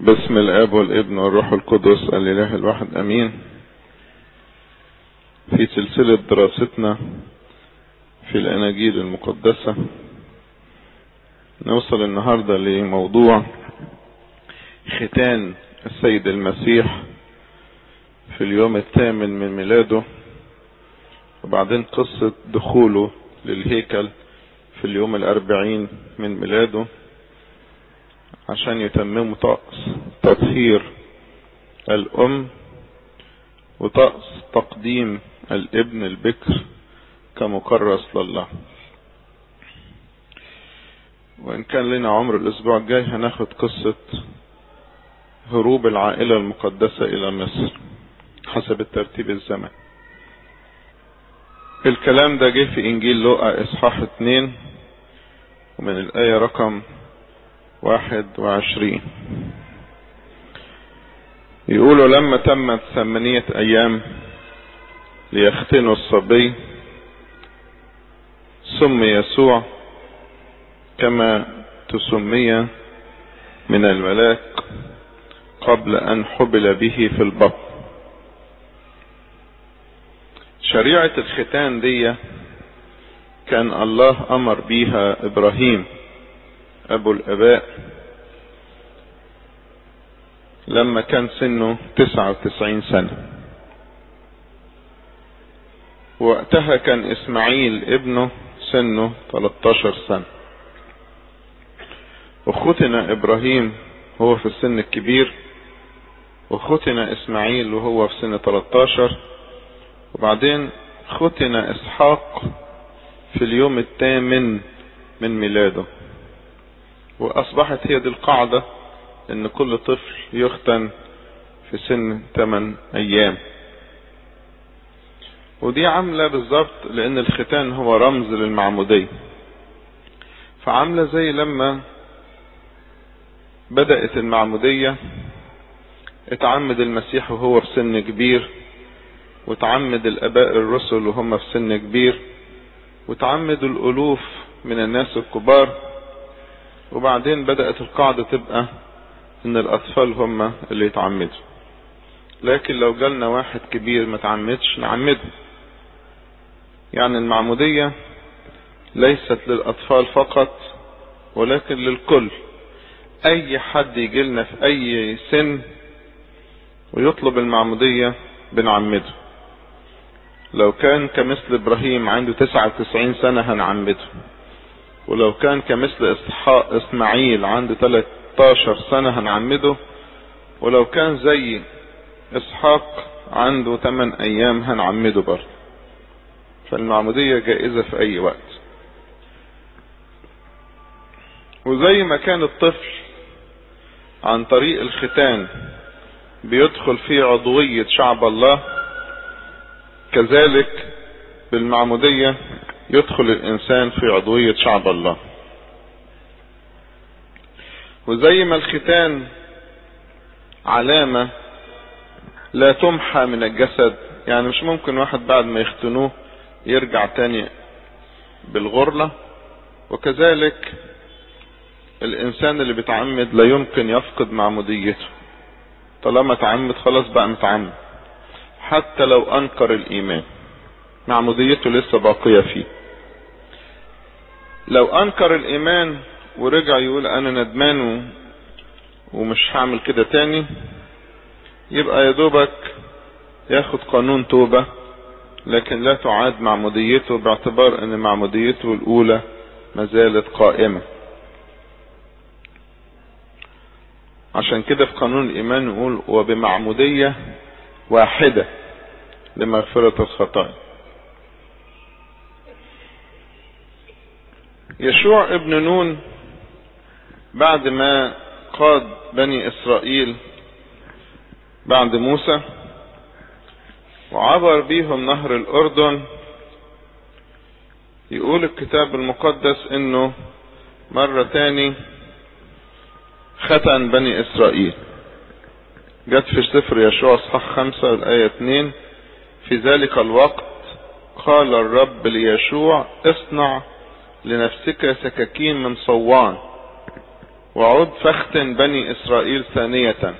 باسم الاب والابن والروح القدس الاله الواحد امين في سلسلة دراستنا في الاناجيل المقدسة نوصل النهاردة لموضوع ختان السيد المسيح في اليوم الثامن من ميلاده وبعدين قصة دخوله للهيكل في اليوم الاربعين من ميلاده عشان يتمموا طقس تطهير الأم وطقس تقديم الابن البكر كمكرس لله وإن كان لنا عمر الأسبوع الجاي هناخد قصة هروب العائلة المقدسة إلى مصر حسب الترتيب الزمني الكلام ده جه في إنجيل لوقا إصحاح اتنين ومن الآية رقم واحد وعشرين يقولوا لما تمت ثمانية ايام ليختنوا الصبي سمي يسوع كما تسمي من الملاك قبل ان حبل به في البطن شريعة الختان دي كان الله امر بيها ابراهيم ابو الاباء لما كان سنه تسعة وتسعين سنة وقتها كان اسماعيل ابنه سنه 13 سنة وختن ابراهيم هو في السن الكبير وختن اسماعيل وهو في سن 13 وبعدين ختن اسحاق في اليوم الثامن من ميلاده واصبحت هي دي القاعدة ان كل طفل يختن في سن 8 ايام ودي عاملة بالظبط لان الختان هو رمز للمعمودية فعاملة زي لما بدأت المعمودية اتعمد المسيح وهو في سن كبير وتعمد الاباء الرسل وهم في سن كبير وتعمد الالوف من الناس الكبار وبعدين بدأت القاعدة تبقى ان الاطفال هم اللي يتعمدوا لكن لو جالنا واحد كبير ما تعمدش نعمده يعني المعمودية ليست للاطفال فقط ولكن للكل اي حد يجي لنا في اي سن ويطلب المعمودية بنعمده لو كان كمثل ابراهيم عنده 99 سنة هنعمده ولو كان كمثل اسماعيل عنده 13 سنة هنعمده ولو كان زي اسحاق عنده 8 ايام هنعمده برضه فالمعمودية جائزة في اي وقت وزي ما كان الطفل عن طريق الختان بيدخل في عضوية شعب الله كذلك بالمعمودية يدخل الانسان في عضوية شعب الله وزي ما الختان علامة لا تمحى من الجسد يعني مش ممكن واحد بعد ما يختنوه يرجع تاني بالغرلة وكذلك الانسان اللي بيتعمد لا يمكن يفقد معموديته طالما تعمد خلاص بقى متعمد حتى لو انكر الايمان معموديته لسه باقية فيه لو انكر الايمان ورجع يقول انا ندمان ومش هعمل كده تاني يبقى يا دوبك ياخد قانون توبة لكن لا تعاد معموديته باعتبار ان معموديته الاولى ما زالت قائمة عشان كده في قانون الايمان نقول وبمعمودية واحدة لمغفرة الخطايا يشوع ابن نون بعد ما قاد بني اسرائيل بعد موسى وعبر بيهم نهر الاردن يقول الكتاب المقدس انه مرة تاني ختن بني اسرائيل جت في سفر يشوع اصحاح خمسة الاية اتنين في ذلك الوقت قال الرب ليشوع اصنع لنفسك سكاكين من صوان وعود فختن بني إسرائيل ثانية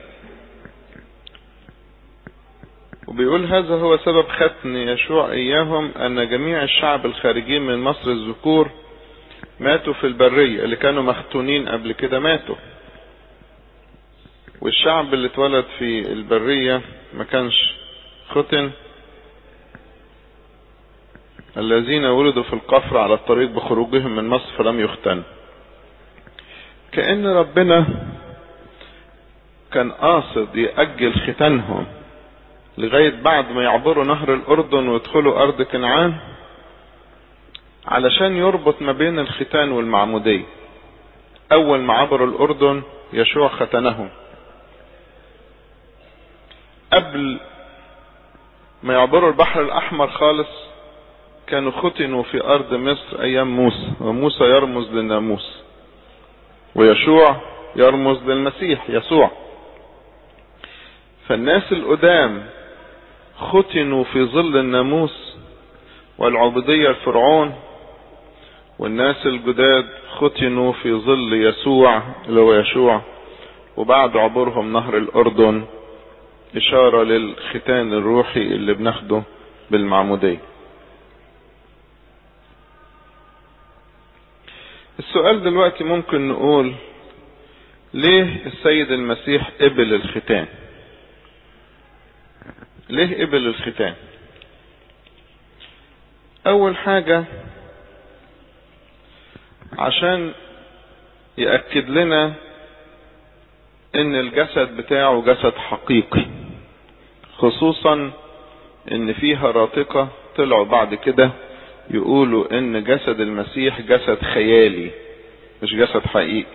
وبيقول هذا هو سبب ختن يشوع إياهم أن جميع الشعب الخارجين من مصر الذكور ماتوا في البرية اللي كانوا مختونين قبل كده ماتوا والشعب اللي اتولد في البرية ما كانش ختن الذين ولدوا في القفر على الطريق بخروجهم من مصر فلم يختنوا كأن ربنا كان قاصد يأجل ختانهم لغاية بعد ما يعبروا نهر الأردن ويدخلوا أرض كنعان علشان يربط ما بين الختان والمعمودية أول ما عبروا الأردن يشوع ختنهم قبل ما يعبروا البحر الأحمر خالص كانوا ختنوا في أرض مصر أيام موسى وموسى يرمز للناموس ويشوع يرمز للمسيح يسوع فالناس القدام ختنوا في ظل الناموس والعبودية الفرعون والناس الجداد ختنوا في ظل يسوع اللي هو يشوع وبعد عبورهم نهر الأردن إشارة للختان الروحي اللي بناخده بالمعمودية السؤال دلوقتي ممكن نقول ليه السيد المسيح قبل الختان ليه قبل الختان اول حاجة عشان يأكد لنا ان الجسد بتاعه جسد حقيقي خصوصا ان فيها راتقة طلعوا بعد كده يقولوا ان جسد المسيح جسد خيالي مش جسد حقيقي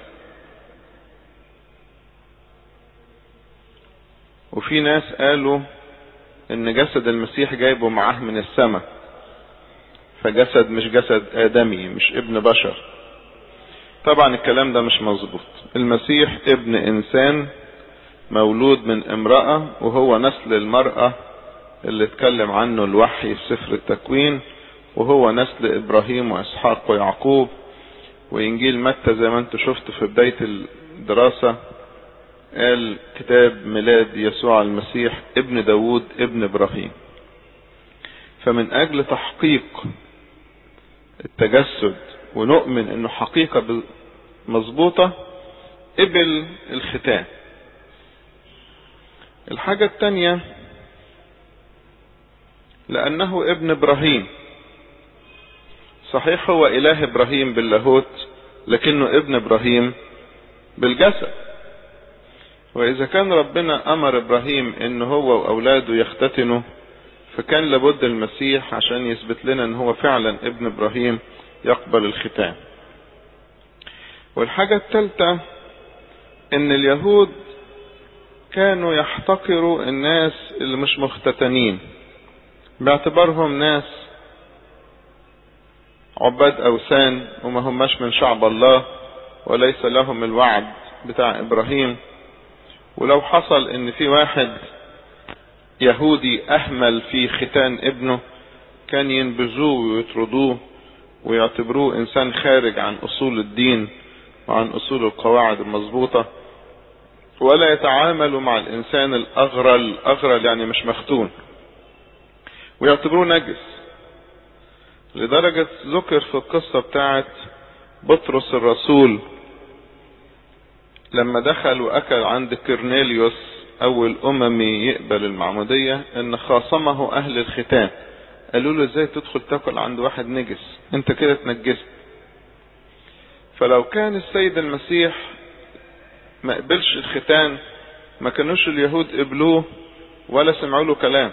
وفي ناس قالوا ان جسد المسيح جايبه معاه من السماء فجسد مش جسد ادمي مش ابن بشر طبعا الكلام ده مش مظبوط المسيح ابن انسان مولود من امرأة وهو نسل المرأة اللي اتكلم عنه الوحي في سفر التكوين وهو نسل ابراهيم واسحاق ويعقوب وانجيل متى زي ما انتم شفتوا في بداية الدراسة قال كتاب ميلاد يسوع المسيح ابن داود ابن ابراهيم فمن اجل تحقيق التجسد ونؤمن انه حقيقة مظبوطة قبل الختان الحاجة التانية لانه ابن ابراهيم صحيح هو اله ابراهيم باللاهوت لكنه ابن ابراهيم بالجسد واذا كان ربنا امر ابراهيم ان هو واولاده يختتنوا فكان لابد المسيح عشان يثبت لنا ان هو فعلا ابن ابراهيم يقبل الختان والحاجة الثالثة ان اليهود كانوا يحتقروا الناس اللي مش مختتنين باعتبارهم ناس عباد اوثان وما هماش من شعب الله وليس لهم الوعد بتاع ابراهيم ولو حصل ان في واحد يهودي اهمل في ختان ابنه كان ينبذوه ويطردوه ويعتبروه انسان خارج عن اصول الدين وعن اصول القواعد المظبوطة ولا يتعاملوا مع الانسان الاغرل اغرل يعني مش مختون ويعتبروه نجس لدرجة ذكر في القصة بتاعت بطرس الرسول لما دخل واكل عند كرنيليوس اول اممي يقبل المعمودية ان خاصمه اهل الختان قالوا له ازاي تدخل تاكل عند واحد نجس انت كده تنجست فلو كان السيد المسيح ما قبلش الختان ما كانوش اليهود قبلوه ولا سمعوا له كلام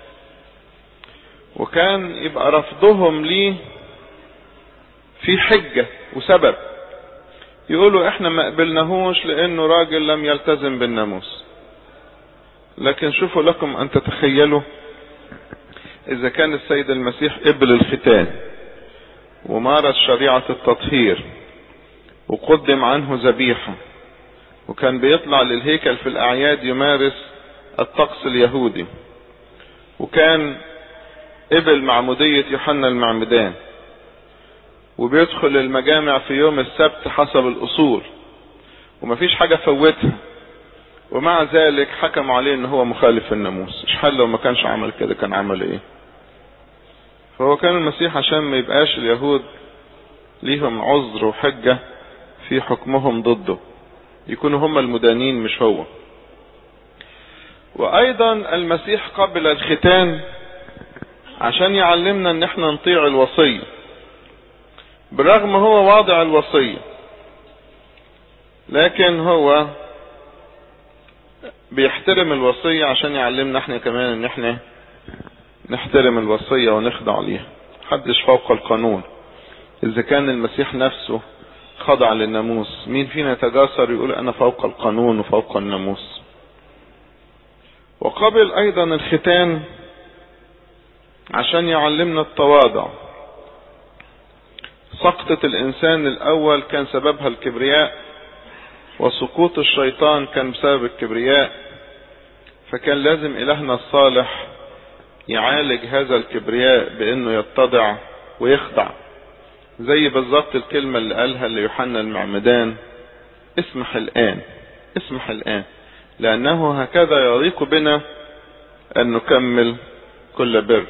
وكان يبقى رفضهم ليه في حجة وسبب يقولوا احنا ما قبلناهوش لانه راجل لم يلتزم بالناموس لكن شوفوا لكم ان تتخيلوا اذا كان السيد المسيح قبل الختان ومارس شريعة التطهير وقدم عنه ذبيحة وكان بيطلع للهيكل في الاعياد يمارس الطقس اليهودي وكان قبل معمودية يوحنا المعمدان وبيدخل المجامع في يوم السبت حسب الاصول ومفيش حاجة فوتها ومع ذلك حكموا عليه ان هو مخالف الناموس مش حل لو ما كانش عمل كده كان عمل ايه فهو كان المسيح عشان ما يبقاش اليهود ليهم عذر وحجة في حكمهم ضده يكونوا هم المدانين مش هو وايضا المسيح قبل الختان عشان يعلمنا ان احنا نطيع الوصية بالرغم هو واضع الوصية لكن هو بيحترم الوصية عشان يعلمنا احنا كمان ان احنا نحترم الوصية ونخضع ليها محدش فوق القانون اذا كان المسيح نفسه خضع للناموس مين فينا يتجاسر يقول انا فوق القانون وفوق الناموس وقبل ايضا الختان عشان يعلمنا التواضع سقطة الانسان الاول كان سببها الكبرياء وسقوط الشيطان كان بسبب الكبرياء فكان لازم الهنا الصالح يعالج هذا الكبرياء بانه يتضع ويخضع زي بالظبط الكلمة اللي قالها ليوحنا المعمدان اسمح الآن اسمح الآن لأنه هكذا يليق بنا أن نكمل كل بر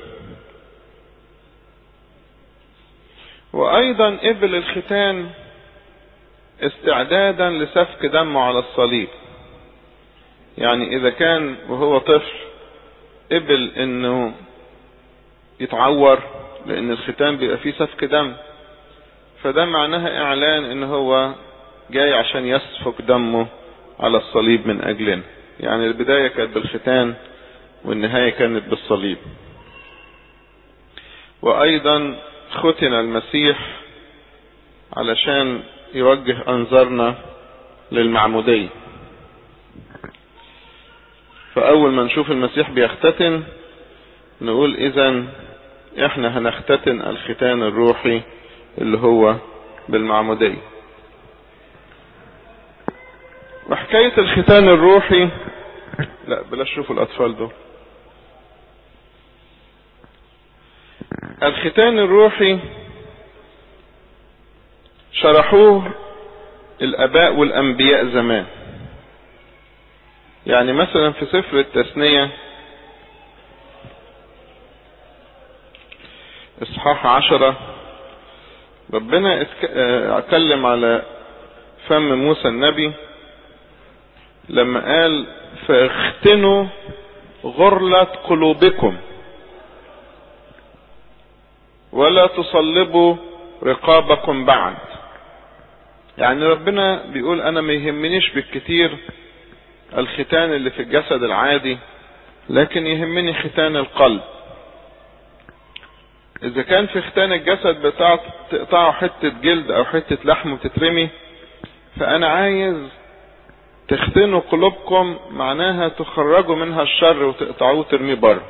وأيضا قبل الختان استعدادا لسفك دمه على الصليب يعني إذا كان وهو طفل قبل إنه يتعور لأن الختان بيبقى فيه سفك دم فده معناها اعلان ان هو جاي عشان يسفك دمه على الصليب من اجلنا يعني البداية كانت بالختان والنهاية كانت بالصليب وايضا ختن المسيح علشان يوجه انظارنا للمعمودية فاول ما نشوف المسيح بيختتن نقول اذا احنا هنختتن الختان الروحي اللي هو بالمعمودية وحكاية الختان الروحي لا بلاش شوفوا الأطفال دول الختان الروحي شرحوه الآباء والأنبياء زمان يعني مثلا في سفر التثنية إصحاح عشرة ربنا اتكلم على فم موسى النبي لما قال فاختنوا غرلة قلوبكم ولا تصلبوا رقابكم بعد يعني ربنا بيقول انا ما يهمنيش بالكتير الختان اللي في الجسد العادي لكن يهمني ختان القلب اذا كان في ختان الجسد بتاع تقطعوا حتة جلد او حتة لحم وتترمي فانا عايز تختنوا قلوبكم معناها تخرجوا منها الشر وتقطعوه وترميه بره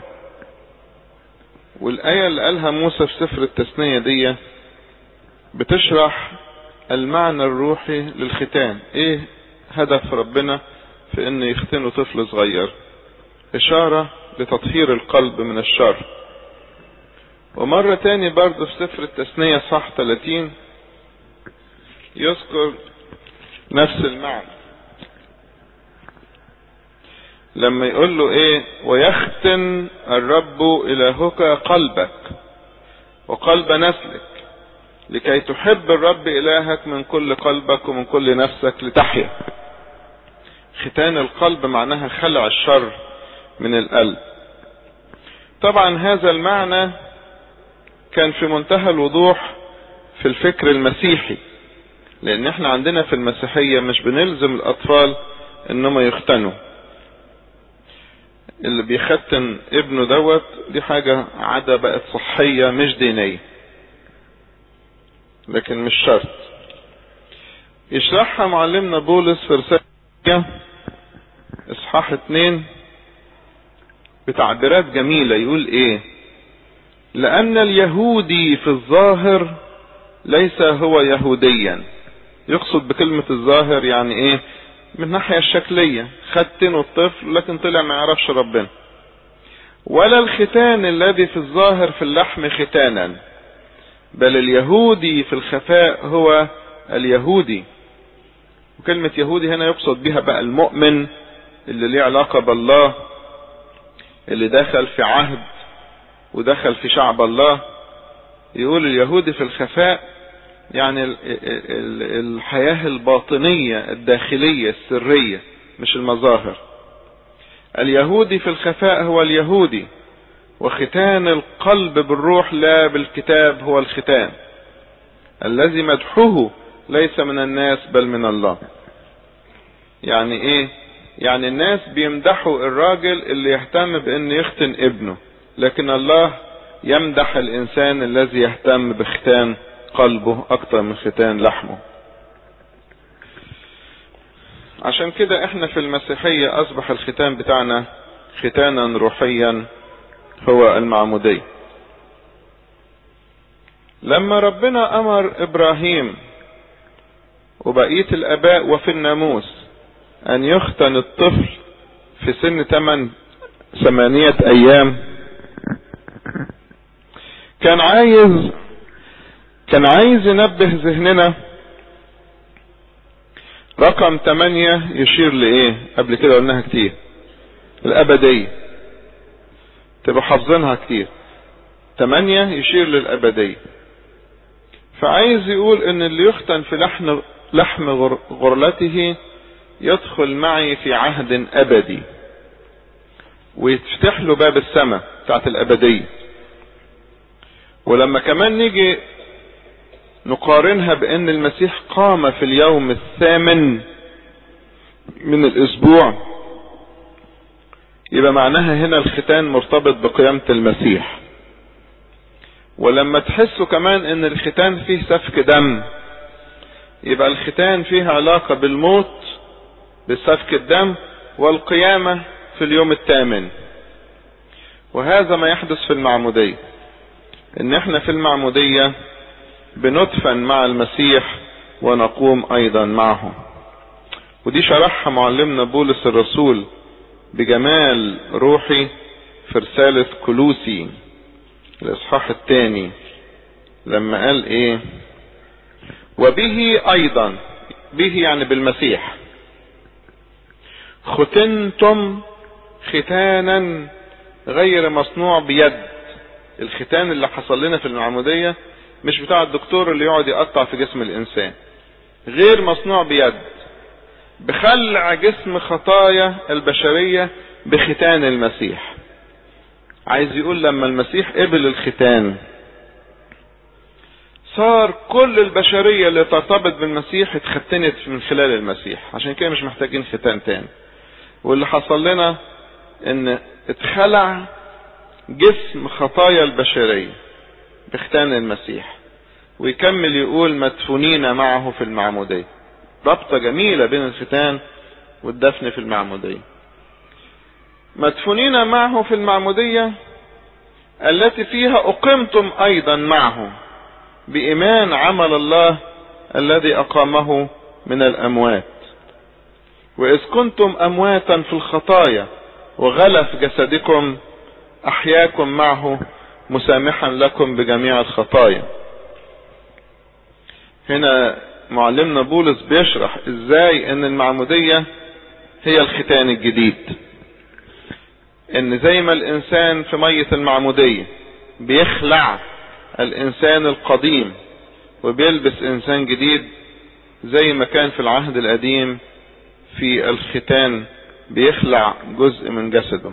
والآية اللي قالها موسى في سفر التثنية دي بتشرح المعنى الروحي للختان ايه هدف ربنا في ان يختنوا طفل صغير اشارة لتطهير القلب من الشر ومرة تاني برضه في سفر التثنية صح 30 يذكر نفس المعنى لما يقول له ايه ويختن الرب الهك قلبك وقلب نسلك لكي تحب الرب الهك من كل قلبك ومن كل نفسك لتحيا ختان القلب معناها خلع الشر من القلب طبعا هذا المعنى كان في منتهى الوضوح في الفكر المسيحي لان احنا عندنا في المسيحية مش بنلزم الاطفال انهم يختنوا اللي بيختن ابنه دوت دي حاجة عادة بقت صحية مش دينية لكن مش شرط يشرحها معلمنا بولس في رسالة اصحاح اتنين بتعبيرات جميلة يقول ايه لان اليهودي في الظاهر ليس هو يهوديا يقصد بكلمة الظاهر يعني ايه من الناحية الشكلية ختنوا الطفل لكن طلع ما يعرفش ربنا ولا الختان الذي في الظاهر في اللحم ختانا بل اليهودي في الخفاء هو اليهودي وكلمة يهودي هنا يقصد بها بقى المؤمن اللي ليه علاقة بالله اللي دخل في عهد ودخل في شعب الله يقول اليهودي في الخفاء يعني الحياة الباطنية الداخلية السرية مش المظاهر اليهودي في الخفاء هو اليهودي وختان القلب بالروح لا بالكتاب هو الختان الذي مدحه ليس من الناس بل من الله يعني ايه يعني الناس بيمدحوا الراجل اللي يهتم بان يختن ابنه لكن الله يمدح الانسان الذي يهتم بختان قلبه اكتر من ختان لحمه عشان كده احنا في المسيحية اصبح الختان بتاعنا ختانا روحيا هو المعمودية لما ربنا امر ابراهيم وبقية الاباء وفي الناموس ان يختن الطفل في سن 8 ثمانية ايام كان عايز كان عايز ينبه ذهننا رقم 8 يشير لايه قبل كده قلناها كتير الابدية تبقى حافظينها كتير 8 يشير للابدية فعايز يقول ان اللي يختن في لحم لحم غرلته يدخل معي في عهد ابدي ويفتح له باب السماء بتاعت الابدية ولما كمان نيجي نقارنها بان المسيح قام في اليوم الثامن من الاسبوع يبقى معناها هنا الختان مرتبط بقيامة المسيح ولما تحسوا كمان ان الختان فيه سفك دم يبقى الختان فيه علاقة بالموت بسفك الدم والقيامة في اليوم الثامن وهذا ما يحدث في المعمودية ان احنا في المعمودية بندفن مع المسيح ونقوم ايضا معه ودي شرحها معلمنا بولس الرسول بجمال روحي في رسالة كلوسي الاصحاح الثاني لما قال ايه وبه ايضا به يعني بالمسيح ختنتم ختانا غير مصنوع بيد الختان اللي حصل لنا في المعمودية مش بتاع الدكتور اللي يقعد يقطع في جسم الانسان غير مصنوع بيد بخلع جسم خطايا البشرية بختان المسيح عايز يقول لما المسيح قبل الختان صار كل البشرية اللي ترتبط بالمسيح اتختنت من خلال المسيح عشان كده مش محتاجين ختان تاني واللي حصل لنا ان اتخلع جسم خطايا البشرية بختان المسيح ويكمل يقول مدفونين معه في المعمودية ربطة جميلة بين الختان والدفن في المعمودية مدفونين معه في المعمودية التي فيها أقمتم أيضا معه بإيمان عمل الله الذي أقامه من الأموات وإذ كنتم أمواتا في الخطايا وغلف جسدكم أحياكم معه مسامحا لكم بجميع الخطايا هنا معلمنا بولس بيشرح ازاي ان المعمودية هي الختان الجديد ان زي ما الانسان في مية المعمودية بيخلع الانسان القديم وبيلبس انسان جديد زي ما كان في العهد القديم في الختان بيخلع جزء من جسده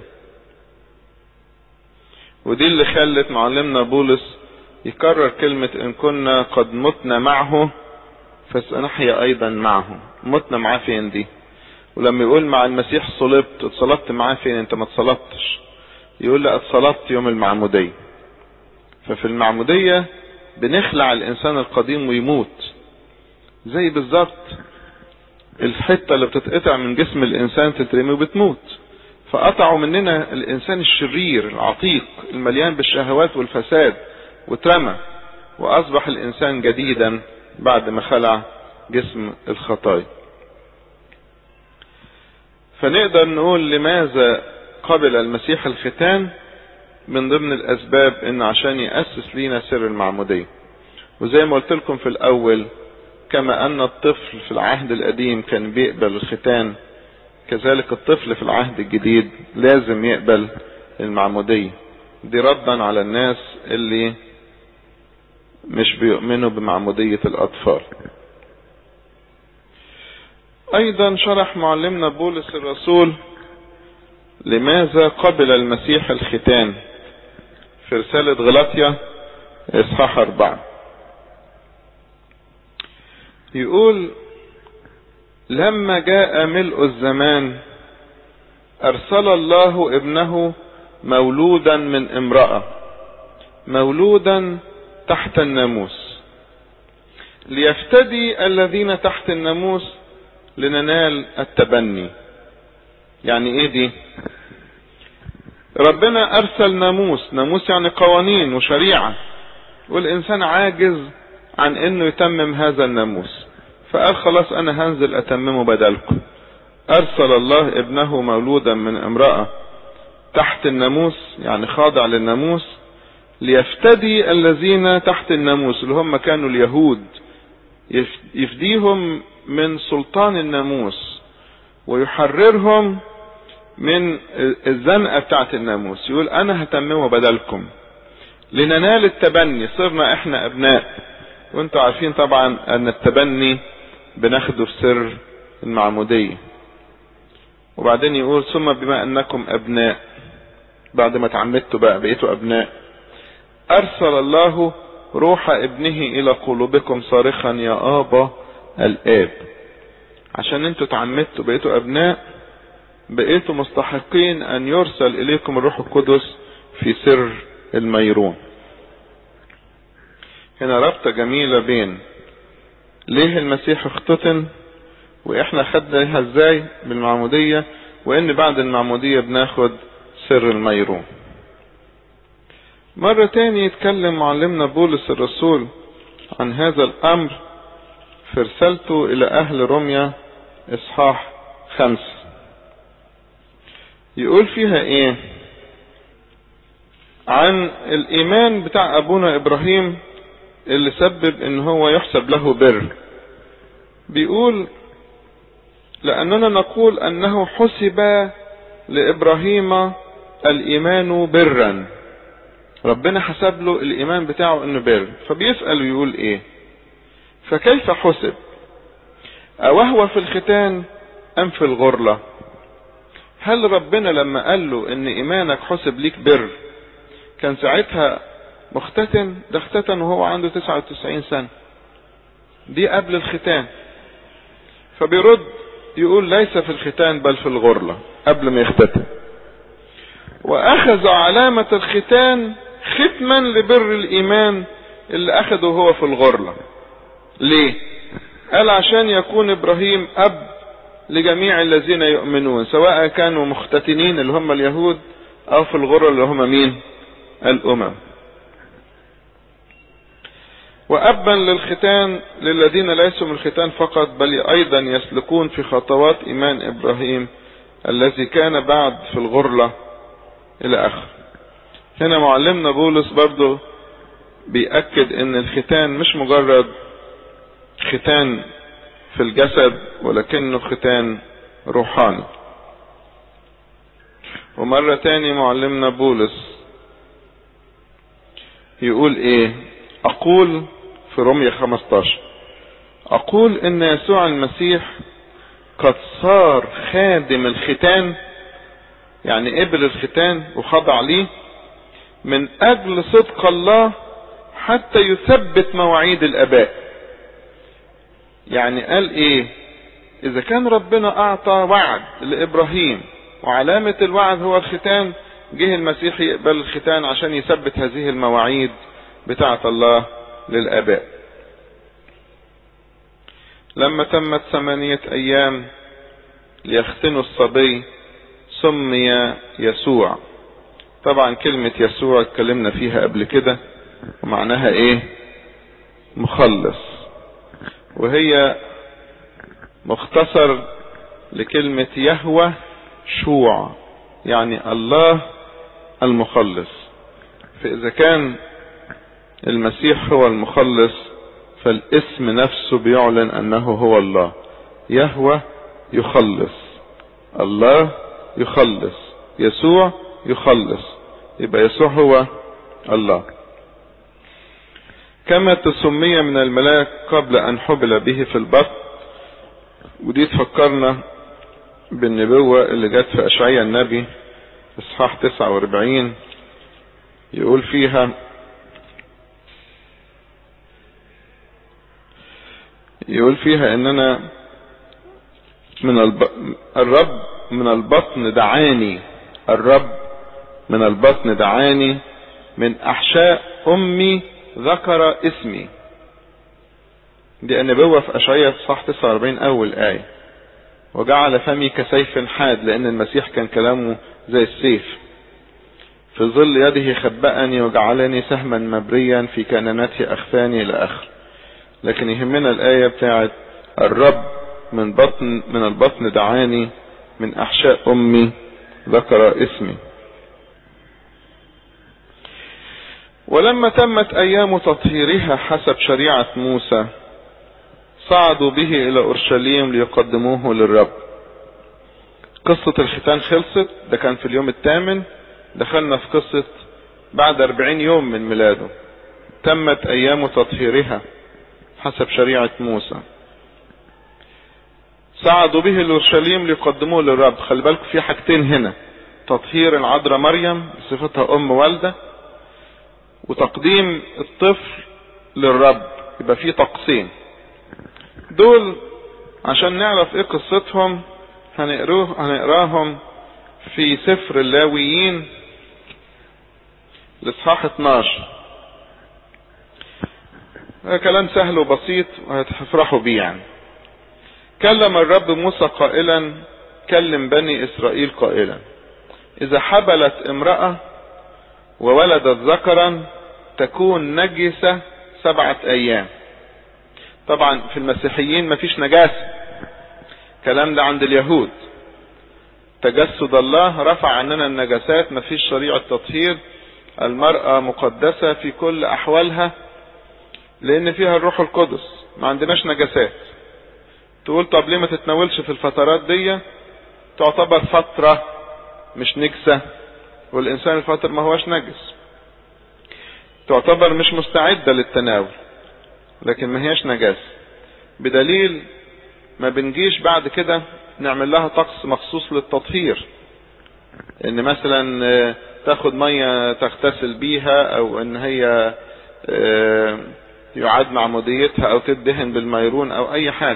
ودي اللي خلت معلمنا بولس يكرر كلمة ان كنا قد متنا معه فسنحيا ايضا معه متنا معاه فين دي ولما يقول مع المسيح صلبت اتصلبت معاه فين انت ما اتصلبتش يقول لا اتصلبت يوم المعمودية ففي المعمودية بنخلع الانسان القديم ويموت زي بالظبط الحتة اللي بتتقطع من جسم الانسان تترمي وبتموت فقطعوا مننا الانسان الشرير العتيق المليان بالشهوات والفساد واترمى واصبح الانسان جديدا بعد ما خلع جسم الخطايا فنقدر نقول لماذا قبل المسيح الختان من ضمن الاسباب ان عشان يأسس لينا سر المعمودية وزي ما قلت لكم في الاول كما أن الطفل في العهد القديم كان بيقبل الختان كذلك الطفل في العهد الجديد لازم يقبل المعمودية دي ردا على الناس اللي مش بيؤمنوا بمعمودية الأطفال أيضا شرح معلمنا بولس الرسول لماذا قبل المسيح الختان في رسالة غلاطيا إصحاح أربعة يقول لما جاء ملء الزمان أرسل الله ابنه مولودا من امرأة مولودا تحت الناموس ليفتدي الذين تحت الناموس لننال التبني يعني ايه دي ربنا ارسل ناموس ناموس يعني قوانين وشريعة والانسان عاجز عن انه يتمم هذا الناموس فقال خلاص انا هنزل اتممه بدلكم ارسل الله ابنه مولودا من امرأة تحت الناموس يعني خاضع للناموس ليفتدي الذين تحت الناموس اللي هم كانوا اليهود يفديهم من سلطان الناموس ويحررهم من الزنقة بتاعت الناموس يقول انا هتممه بدلكم لننال التبني صرنا احنا ابناء وانتوا عارفين طبعا ان التبني بناخده في سر المعمودية وبعدين يقول ثم بما انكم ابناء بعد ما تعمدتوا بقى بقيتوا ابناء ارسل الله روح ابنه الى قلوبكم صارخا يا ابا الاب عشان انتوا تعمدتوا بقيتوا ابناء بقيتوا مستحقين ان يرسل اليكم الروح القدس في سر الميرون هنا ربطة جميلة بين ليه المسيح اختتن واحنا خدناها ازاي بالمعمودية وان بعد المعمودية بناخد سر الميرون مرة تاني يتكلم معلمنا بولس الرسول عن هذا الامر في رسالته الى اهل روميا اصحاح خمسة يقول فيها ايه عن الايمان بتاع ابونا ابراهيم اللي سبب ان هو يحسب له بر بيقول لاننا نقول انه حسب لابراهيم الايمان برا ربنا حسب له الايمان بتاعه انه بر فبيسأل ويقول ايه فكيف حسب اوهو في الختان ام في الغرلة هل ربنا لما قال له ان ايمانك حسب ليك بر كان ساعتها مختتن ده اختتن وهو عنده 99 سنة دي قبل الختان فبيرد يقول ليس في الختان بل في الغرلة قبل ما يختتن واخذ علامة الختان ختما لبر الايمان اللي اخده هو في الغرلة ليه قال عشان يكون ابراهيم اب لجميع الذين يؤمنون سواء كانوا مختتنين اللي هم اليهود او في الغرة اللي هم مين الامم وابا للختان للذين ليسوا من الختان فقط بل ايضا يسلكون في خطوات ايمان ابراهيم الذي كان بعد في الغرلة الى اخر هنا معلمنا بولس برضو بيأكد ان الختان مش مجرد ختان في الجسد ولكنه ختان روحاني ومرة تاني معلمنا بولس يقول ايه اقول في رمية 15 اقول ان يسوع المسيح قد صار خادم الختان يعني قبل الختان وخضع ليه من اجل صدق الله حتى يثبت مواعيد الاباء يعني قال ايه اذا كان ربنا اعطى وعد لابراهيم وعلامة الوعد هو الختان جه المسيح يقبل الختان عشان يثبت هذه المواعيد بتاعة الله للاباء لما تمت ثمانية ايام ليختنوا الصبي سمي يسوع طبعا كلمة يسوع اتكلمنا فيها قبل كده ومعناها ايه مخلص وهي مختصر لكلمة يهوى شوع يعني الله المخلص فإذا كان المسيح هو المخلص فالاسم نفسه بيعلن انه هو الله يهوى يخلص الله يخلص يسوع يخلص يبقى يسوع هو الله كما تسمي من الملاك قبل ان حبل به في البطن ودي تفكرنا بالنبوة اللي جت في اشعياء النبي اصحاح 49 يقول فيها يقول فيها ان انا من الب... الرب من البطن دعاني الرب من البطن دعاني من احشاء امي ذكر اسمي دي النبوة في اشعياء صح 49 اول آية وجعل فمي كسيف حاد لان المسيح كان كلامه زي السيف في ظل يده خبأني وجعلني سهما مبريا في كنانته اخفاني الى اخر لكن يهمنا الاية بتاعت الرب من بطن من البطن دعاني من احشاء امي ذكر اسمي ولما تمت ايام تطهيرها حسب شريعة موسى صعدوا به الى اورشليم ليقدموه للرب قصة الختان خلصت ده كان في اليوم الثامن دخلنا في قصة بعد اربعين يوم من ميلاده تمت ايام تطهيرها حسب شريعة موسى صعدوا به لأورشليم ليقدموه للرب خلي بالكم في حاجتين هنا تطهير العذراء مريم بصفتها أم والدة وتقديم الطفل للرب يبقى في طقسين دول عشان نعرف ايه قصتهم هنقروه هنقراهم في سفر اللاويين الاصحاح 12 كلام سهل وبسيط وهتفرحوا بيه يعني كلم الرب موسى قائلا كلم بني اسرائيل قائلا اذا حبلت امرأة وولدت ذكرا تكون نجسة سبعة ايام طبعا في المسيحيين مفيش نجاسة كلام ده عند اليهود تجسد الله رفع عننا النجاسات مفيش شريعة تطهير المرأة مقدسة في كل احوالها لان فيها الروح القدس ما عندناش نجاسات تقول طب ليه ما تتناولش في الفترات دي تعتبر فترة مش نجسة والانسان الفتر ما هوش نجس تعتبر مش مستعدة للتناول لكن ما هيش نجاسة بدليل ما بنجيش بعد كده نعمل لها طقس مخصوص للتطهير ان مثلا تاخد مية تغتسل بيها او ان هي يعاد معموديتها او تدهن بالميرون او اي حاجة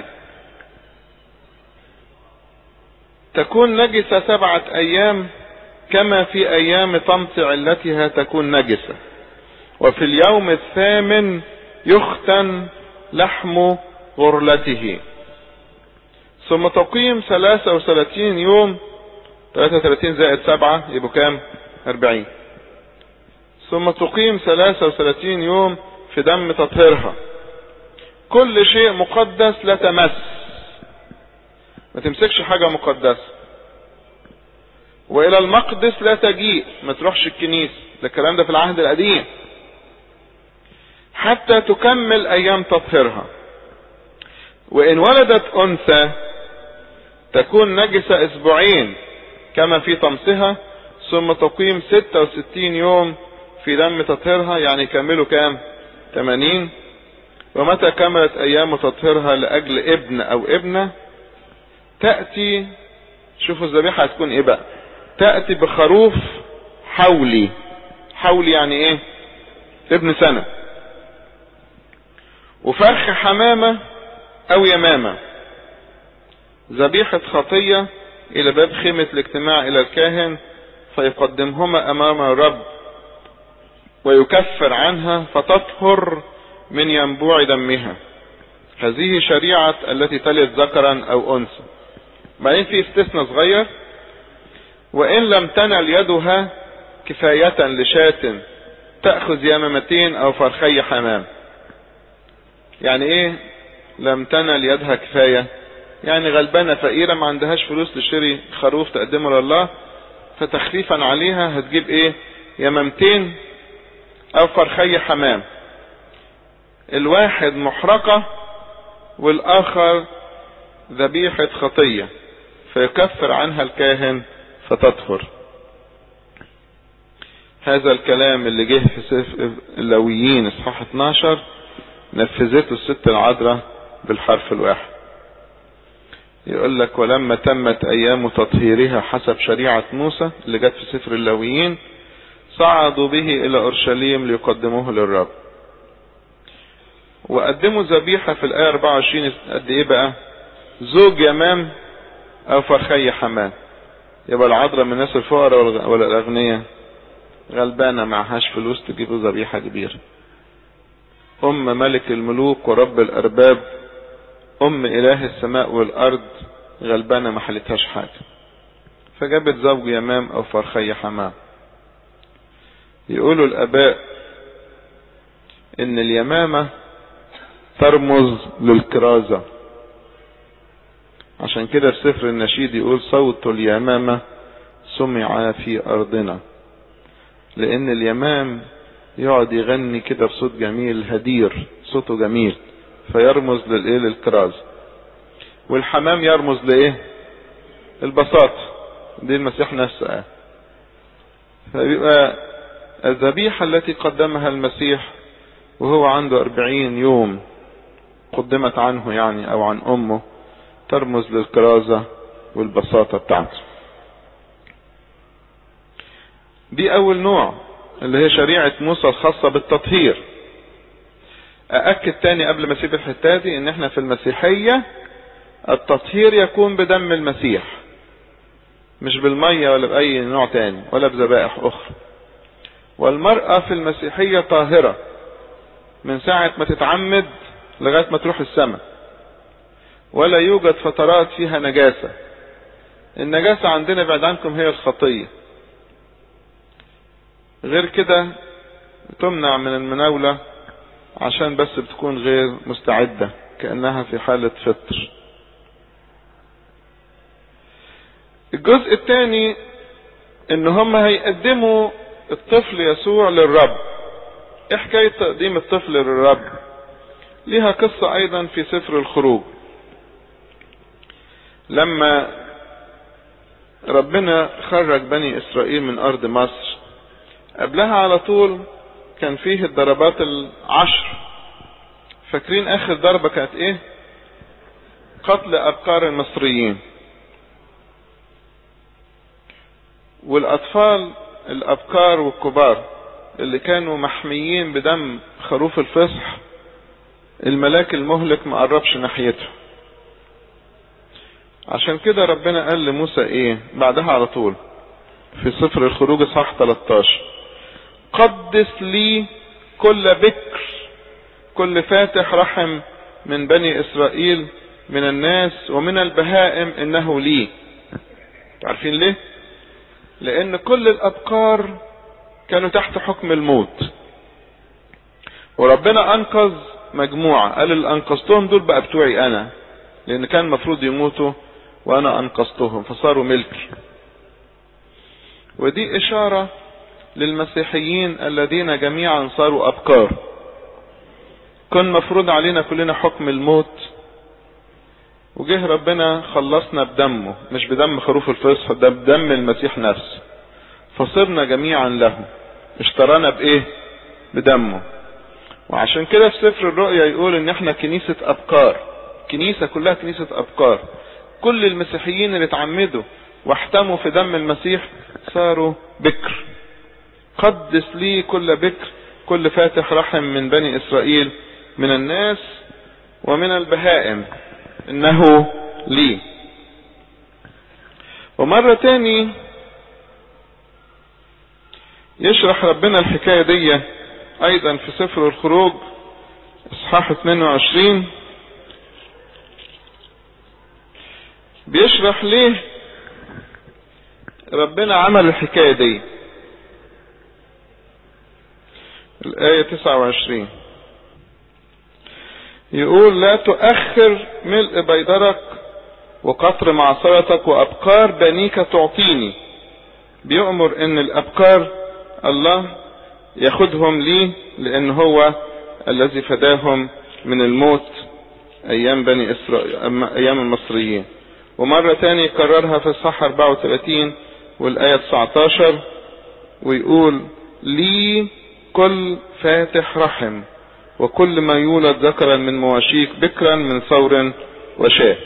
تكون نجسة سبعة ايام كما في ايام طمس علتها تكون نجسة وفي اليوم الثامن يختن لحم غرلته ثم تقيم ثلاثة وثلاثين يوم ثلاثة وثلاثين زائد سبعة يبقوا كام اربعين ثم تقيم ثلاثة وثلاثين يوم في دم تطهيرها كل شيء مقدس لا تمس ما تمسكش حاجة مقدسة والى المقدس لا تجيء ما تروحش الكنيسة ده الكلام ده في العهد القديم حتى تكمل ايام تطهيرها وان ولدت انثى تكون نجسة اسبوعين كما في طمسها ثم تقيم ستة وستين يوم في دم تطهيرها يعني يكملوا كام تمانين ومتى كملت ايام تطهيرها لاجل ابن او ابنة تأتي شوفوا الذبيحة هتكون ايه بقى تأتي بخروف حولي حولي يعني ايه ابن سنة وفرخ حمامة او يمامة ذبيحة خطية الى باب خيمة الاجتماع الى الكاهن فيقدمهما امام الرب ويكفر عنها فتطهر من ينبوع دمها هذه شريعة التي تلد ذكرا او انثى بعدين في استثناء صغير وان لم تنل يدها كفاية لشاة تأخذ يمامتين او فرخي حمام يعني ايه لم تنل يدها كفاية يعني غلبانة فقيرة ما عندهاش فلوس تشتري خروف تقدمه لله فتخفيفا عليها هتجيب ايه يمامتين او فرخي حمام الواحد محرقة والاخر ذبيحة خطية فيكفر عنها الكاهن فتطهر هذا الكلام اللي جه في سفر اللويين اصحاح 12 نفذته الست العذراء بالحرف الواحد يقول لك ولما تمت ايام تطهيرها حسب شريعة موسى اللي جت في سفر اللويين صعدوا به الى اورشليم ليقدموه للرب وقدموا ذبيحة في الاية 24 قد ايه بقى زوج يمام او فرخي حمام يبقى العذراء من الناس الفقراء ولا الاغنياء غلبانة معهاش فلوس تجيب ذبيحة كبيرة ام ملك الملوك ورب الارباب ام اله السماء والارض غلبانة ما حلتهاش حاجة فجابت زوج يمام او فرخي حمام يقولوا الاباء ان اليمامة ترمز للكرازة عشان كده في سفر النشيد يقول صوت اليمامة سمع في ارضنا لان اليمام يقعد يغني كده بصوت جميل هدير صوته جميل فيرمز للايه للكراز والحمام يرمز لايه البساطة دي المسيح نفسه قال فبيبقى الذبيحة التي قدمها المسيح وهو عنده أربعين يوم قدمت عنه يعني أو عن أمه ترمز للكرازة والبساطة بتاعته دي أول نوع اللي هي شريعة موسى الخاصة بالتطهير أأكد تاني قبل ما أسيب الحتة دي إن إحنا في المسيحية التطهير يكون بدم المسيح مش بالمية ولا بأي نوع تاني ولا بذبائح أخرى والمرأة في المسيحية طاهرة من ساعة ما تتعمد لغاية ما تروح السماء ولا يوجد فترات فيها نجاسة النجاسة عندنا بعد عنكم هي الخطية غير كده تمنع من المناولة عشان بس بتكون غير مستعدة كأنها في حالة فطر الجزء الثاني ان هم هيقدموا الطفل يسوع للرب ايه حكاية تقديم الطفل للرب ليها قصة ايضا في سفر الخروج لما ربنا خرج بني اسرائيل من ارض مصر قبلها على طول كان فيه الضربات العشر فاكرين اخر ضربة كانت ايه قتل ابقار المصريين والاطفال الابكار والكبار اللي كانوا محميين بدم خروف الفصح الملاك المهلك ما قربش ناحيته عشان كده ربنا قال لموسى ايه بعدها على طول في سفر الخروج اصحاح 13 قدس لي كل بكر كل فاتح رحم من بني اسرائيل من الناس ومن البهائم انه لي عارفين ليه لان كل الابقار كانوا تحت حكم الموت وربنا انقذ مجموعة قال اللي انقذتهم دول بقى بتوعي انا لان كان المفروض يموتوا وانا انقذتهم فصاروا ملكي ودي اشارة للمسيحيين الذين جميعا صاروا ابكار كان مفروض علينا كلنا حكم الموت وجه ربنا خلصنا بدمه مش بدم خروف الفصح ده بدم المسيح نفسه فصرنا جميعا له اشترانا بايه بدمه وعشان كده في سفر الرؤيا يقول ان احنا كنيسة ابكار كنيسة كلها كنيسة ابكار كل المسيحيين اللي اتعمدوا واحتموا في دم المسيح صاروا بكر قدس لي كل بكر كل فاتح رحم من بني اسرائيل من الناس ومن البهائم انه لي ومرة تاني يشرح ربنا الحكاية دي ايضا في سفر الخروج اصحاح 22 بيشرح ليه ربنا عمل الحكاية دي الآية 29 يقول لا تؤخر ملء بيدرك وقطر معصرتك وأبقار بنيك تعطيني بيؤمر ان الأبقار الله ياخدهم ليه لان هو الذي فداهم من الموت ايام بني اسرائيل ايام المصريين ومرة تاني يكررها في الصح 34 والآية 19 ويقول لي كل فاتح رحم وكل ما يولد ذكرا من مواشيك بكرا من ثور وشاة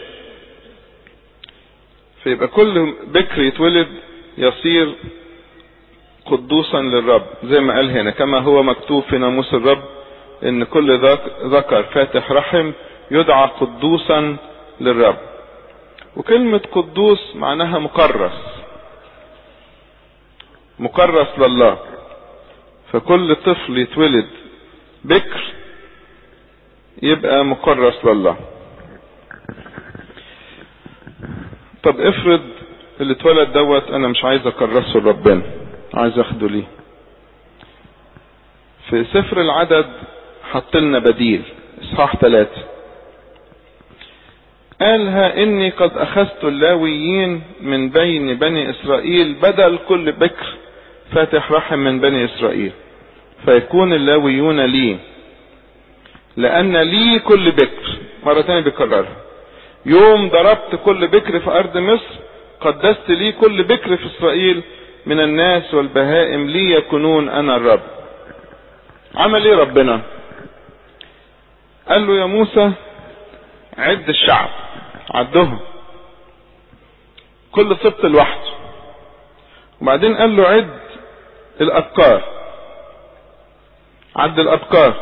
فيبقى كل بكر يتولد يصير قدوسا للرب زي ما قال هنا كما هو مكتوب في ناموس الرب ان كل ذكر فاتح رحم يدعى قدوسا للرب وكلمة قدوس معناها مكرس مكرس لله فكل طفل يتولد بكر يبقى مكرس لله طب افرض اللي اتولد دوت انا مش عايز اكرسه لربنا عايز اخده ليه في سفر العدد حط لنا بديل اصحاح ثلاثة قالها اني قد اخذت اللاويين من بين بني اسرائيل بدل كل بكر فاتح رحم من بني اسرائيل فيكون اللاويون لي لان لي كل بكر مرة تانية بيكررها يوم ضربت كل بكر في ارض مصر قدست لي كل بكر في اسرائيل من الناس والبهائم لي يكونون انا الرب عمل ايه ربنا قال له يا موسى عد الشعب عدهم كل سبط لوحده وبعدين قال له عد الابكار عد الابكار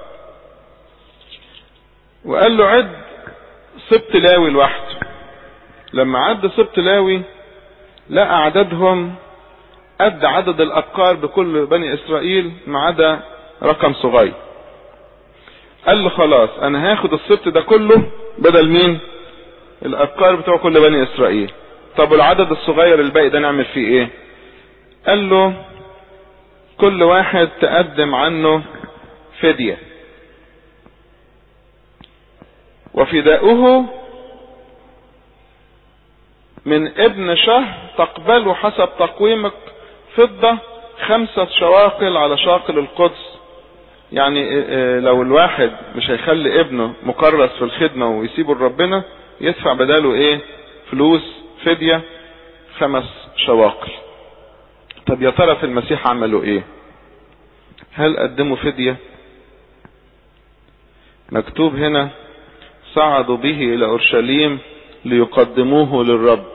وقال له عد سبط لاوي لوحده لما عد سبط لاوي لقى عددهم قد عدد الابكار بكل بني اسرائيل ما عدا رقم صغير قال له خلاص انا هاخد السبط ده كله بدل مين الابكار بتوع كل بني اسرائيل طب والعدد الصغير الباقي ده نعمل فيه ايه قال له كل واحد تقدم عنه فدية وفداؤه من ابن شهر تقبله حسب تقويمك فضة خمسة شواقل على شاقل القدس يعني لو الواحد مش هيخلي ابنه مكرس في الخدمة ويسيبه لربنا يدفع بداله ايه فلوس فدية خمس شواقل طب يا ترى في المسيح عملوا ايه هل قدموا فدية مكتوب هنا صعدوا به الى اورشليم ليقدموه للرب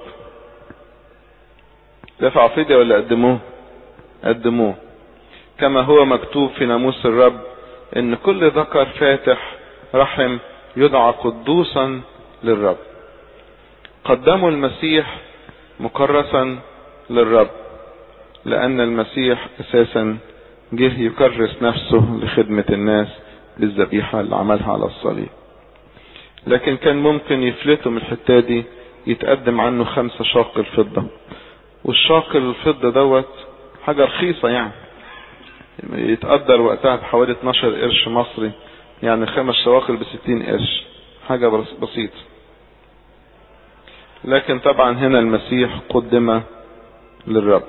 دفعوا فدية ولا قدموه قدموه كما هو مكتوب في ناموس الرب ان كل ذكر فاتح رحم يدعى قدوسا للرب قدموا المسيح مكرسا للرب لان المسيح اساسا جه يكرس نفسه لخدمة الناس بالذبيحة اللي عملها على الصليب لكن كان ممكن يفلتوا من الحتة دي يتقدم عنه خمسة شاقل فضة والشاقل الفضة دوت حاجة رخيصة يعني يتقدر وقتها بحوالي 12 قرش مصري يعني خمس شواقل ب 60 قرش حاجة بسيطة لكن طبعا هنا المسيح قدم للرب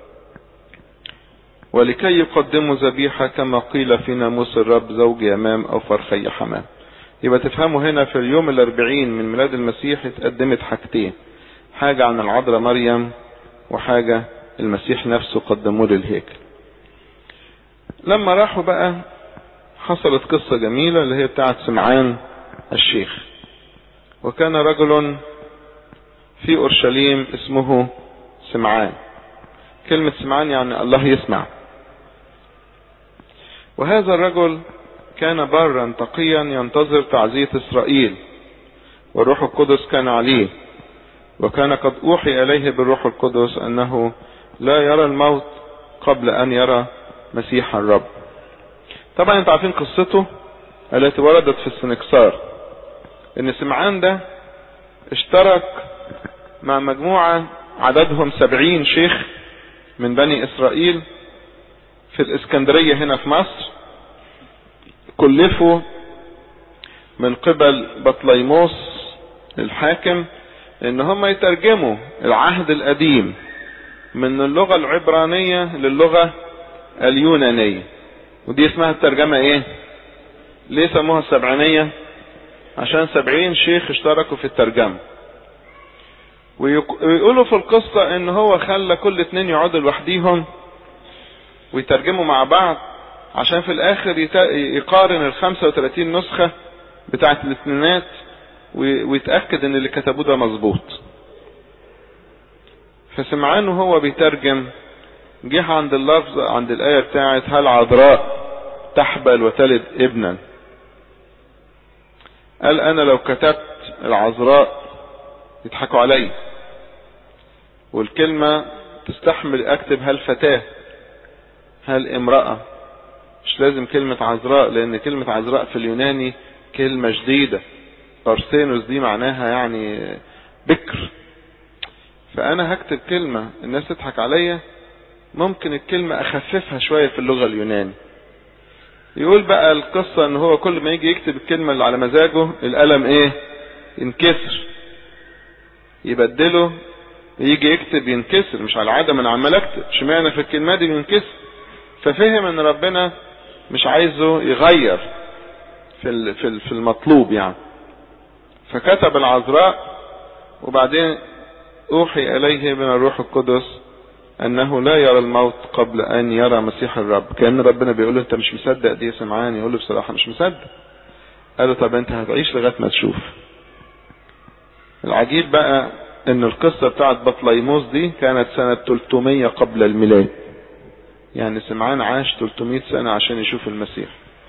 ولكي يقدموا ذبيحة كما قيل في ناموس الرب زوج يمام او فرخي حمام يبقى تفهموا هنا في اليوم الاربعين من ميلاد المسيح اتقدمت حاجتين حاجة عن العذراء مريم وحاجة المسيح نفسه قدموه للهيكل لما راحوا بقى حصلت قصة جميلة اللي هي بتاعت سمعان الشيخ وكان رجل في اورشليم اسمه سمعان كلمة سمعان يعني الله يسمع وهذا الرجل كان برا تقيا ينتظر تعزية اسرائيل والروح القدس كان عليه وكان قد اوحي اليه بالروح القدس انه لا يرى الموت قبل ان يرى مسيح الرب طبعا انتوا عارفين قصته التي وردت في السنكسار ان سمعان ده اشترك مع مجموعة عددهم سبعين شيخ من بني اسرائيل في الاسكندرية هنا في مصر كلفوا من قبل بطليموس الحاكم ان هم يترجموا العهد القديم من اللغة العبرانية للغة اليونانية ودي اسمها الترجمة ايه ليه سموها السبعينية عشان سبعين شيخ اشتركوا في الترجمة ويقولوا في القصة ان هو خلى كل اتنين يقعدوا لوحديهم ويترجموا مع بعض عشان في الاخر يقارن ال 35 نسخة بتاعت الاثنينات ويتأكد ان اللي كتبوه ده مظبوط فسمعان وهو بيترجم جه عند اللفظ عند الآية بتاعت هل عذراء تحبل وتلد ابنا قال انا لو كتبت العذراء يضحكوا علي والكلمة تستحمل اكتب هل فتاة هل امرأة مش لازم كلمة عذراء لان كلمة عذراء في اليوناني كلمة جديدة ارسينوس دي معناها يعني بكر فانا هكتب كلمة الناس تضحك عليا ممكن الكلمة اخففها شوية في اللغة اليوناني يقول بقى القصة ان هو كل ما يجي يكتب الكلمة اللي على مزاجه القلم ايه ينكسر يبدله يجي يكتب ينكسر مش على العادة من عمال اكتب اشمعنى في الكلمة دي بينكسر ففهم ان ربنا مش عايزه يغير في في المطلوب يعني فكتب العذراء وبعدين اوحي اليه من الروح القدس انه لا يرى الموت قبل ان يرى مسيح الرب كان ربنا بيقول له انت مش مصدق دي سمعان يقول له بصراحه مش مصدق قال له طب انت هتعيش لغايه ما تشوف العجيب بقى ان القصه بتاعت بطليموس دي كانت سنه 300 قبل الميلاد يعني سمعان عاش 300 سنه عشان يشوف المسيح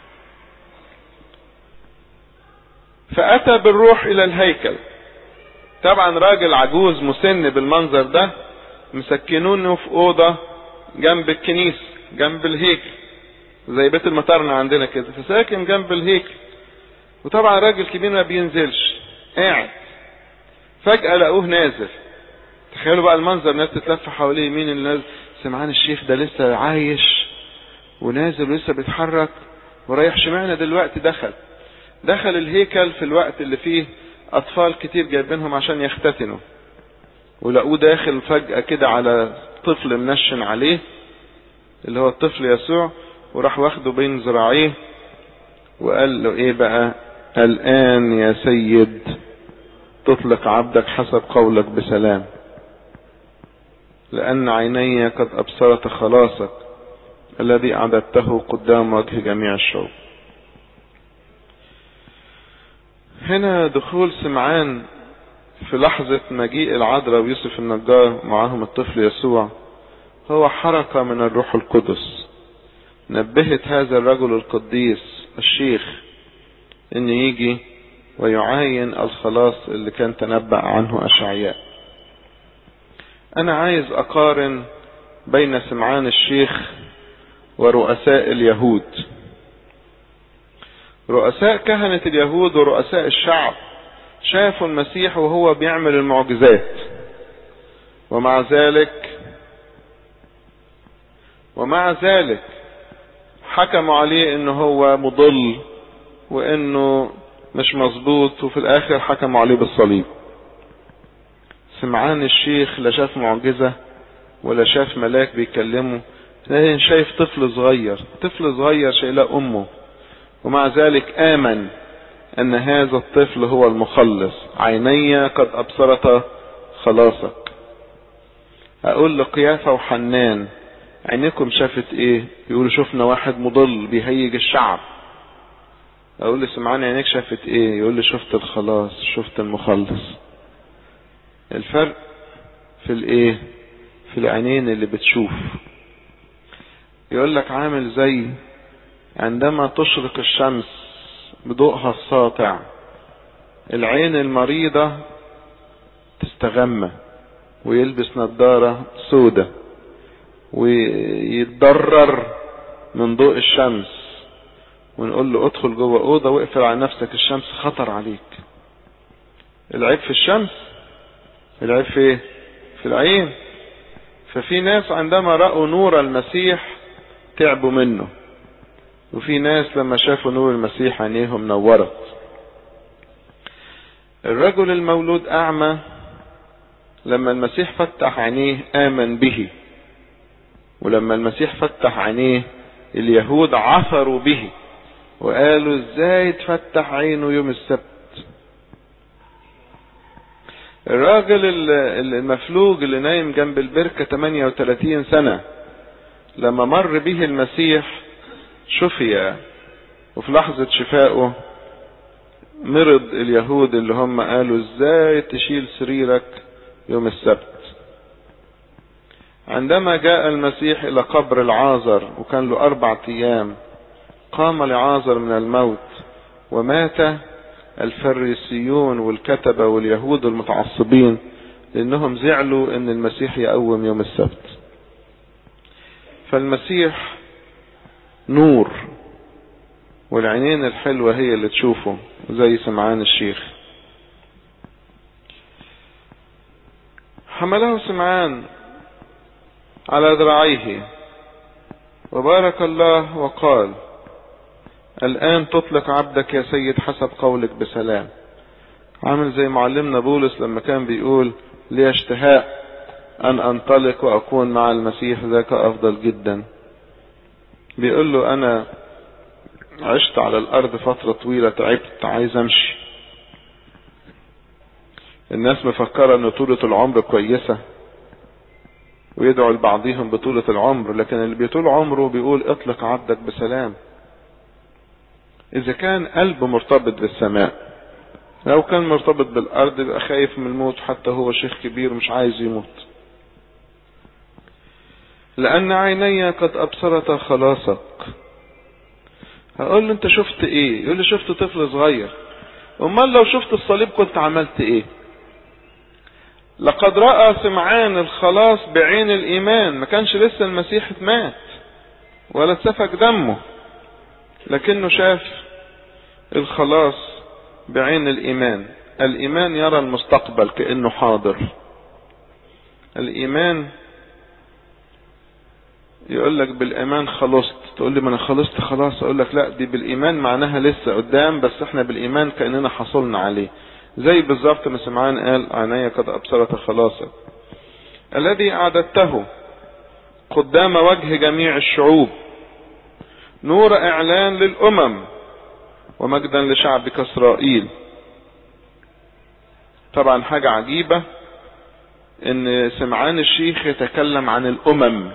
فاتى بالروح الى الهيكل طبعا راجل عجوز مسن بالمنظر ده مسكنونه في اوضة جنب الكنيسة جنب الهيكل زي بيت المطارنة عندنا كده فساكن جنب الهيكل وطبعا راجل كبير ما بينزلش قاعد فجأة لقوه نازل تخيلوا بقى المنظر الناس تتلف حواليه مين اللي نازل سمعان الشيخ ده لسه عايش ونازل ولسه بيتحرك ورايح شمعنا دلوقتي دخل دخل الهيكل في الوقت اللي فيه اطفال كتير جايبينهم عشان يختتنوا ولقوه داخل فجأة كده على طفل منشن عليه اللي هو الطفل يسوع وراح واخده بين ذراعيه وقال له ايه بقى الان يا سيد تطلق عبدك حسب قولك بسلام لان عيني قد ابصرت خلاصك الذي اعددته قدام وجه جميع الشعوب هنا دخول سمعان في لحظة مجيء العذراء ويوسف النجار معاهم الطفل يسوع هو حركة من الروح القدس نبهت هذا الرجل القديس الشيخ ان يجي ويعاين الخلاص اللي كان تنبأ عنه اشعياء انا عايز اقارن بين سمعان الشيخ ورؤساء اليهود رؤساء كهنة اليهود ورؤساء الشعب شافوا المسيح وهو بيعمل المعجزات ومع ذلك ومع ذلك حكموا عليه انه هو مضل وانه مش مظبوط وفي الاخر حكموا عليه بالصليب سمعان الشيخ لا شاف معجزة ولا شاف ملاك بيكلمه لكن شايف طفل صغير طفل صغير شايله امه ومع ذلك امن ان هذا الطفل هو المخلص عيني قد ابصرت خلاصك اقول لقيافة وحنان عينيكم شافت ايه يقولوا شفنا واحد مضل بيهيج الشعب اقول له سمعان عينيك شافت ايه يقول لي شفت الخلاص شفت المخلص الفرق في الايه في العينين اللي بتشوف يقول لك عامل زي عندما تشرق الشمس بضوءها الساطع العين المريضة تستغمى ويلبس نظارة سودة ويتضرر من ضوء الشمس ونقول له ادخل جوه اوضه واقفل على نفسك الشمس خطر عليك العيب في الشمس العيب في ايه في العين ففي ناس عندما رأوا نور المسيح تعبوا منه وفي ناس لما شافوا نور المسيح عينيهم نورت الرجل المولود اعمى لما المسيح فتح عينيه امن به ولما المسيح فتح عينيه اليهود عثروا به وقالوا ازاي تفتح عينه يوم السبت الراجل المفلوج اللي نايم جنب البركة 38 سنة لما مر به المسيح شفي وفي لحظة شفائه مرض اليهود اللي هم قالوا ازاي تشيل سريرك يوم السبت عندما جاء المسيح الى قبر العازر وكان له اربع ايام قام لعازر من الموت ومات الفريسيون والكتبة واليهود المتعصبين لانهم زعلوا ان المسيح يقوم يوم السبت فالمسيح نور والعينين الحلوة هي اللي تشوفه زي سمعان الشيخ حمله سمعان على ذراعيه وبارك الله وقال الآن تطلق عبدك يا سيد حسب قولك بسلام عامل زي معلمنا بولس لما كان بيقول لي اشتهاء أن أنطلق وأكون مع المسيح ذاك أفضل جدا بيقول له أنا عشت على الأرض فترة طويلة تعبت عايز أمشي الناس مفكرة أن طولة العمر كويسة ويدعو لبعضهم بطولة العمر لكن اللي بيطول عمره بيقول اطلق عبدك بسلام إذا كان قلبه مرتبط بالسماء لو كان مرتبط بالأرض يبقى خايف من الموت حتى هو شيخ كبير مش عايز يموت لأن عيني قد أبصرت خلاصك هقول له أنت شفت إيه يقول لي شفت طفل صغير أمال لو شفت الصليب كنت عملت إيه لقد رأى سمعان الخلاص بعين الإيمان ما كانش لسه المسيح مات ولا سفك دمه لكنه شاف الخلاص بعين الإيمان الإيمان يرى المستقبل كأنه حاضر الإيمان يقول لك بالإيمان خلصت تقول لي ما أنا خلصت خلاص أقول لك لا دي بالإيمان معناها لسه قدام بس احنا بالإيمان كأننا حصلنا عليه زي بالظبط ما سمعان قال عيني قد أبصرت خلاصك الذي أعددته قدام وجه جميع الشعوب نور إعلان للأمم ومجدا لشعبك إسرائيل طبعا حاجة عجيبة ان سمعان الشيخ يتكلم عن الامم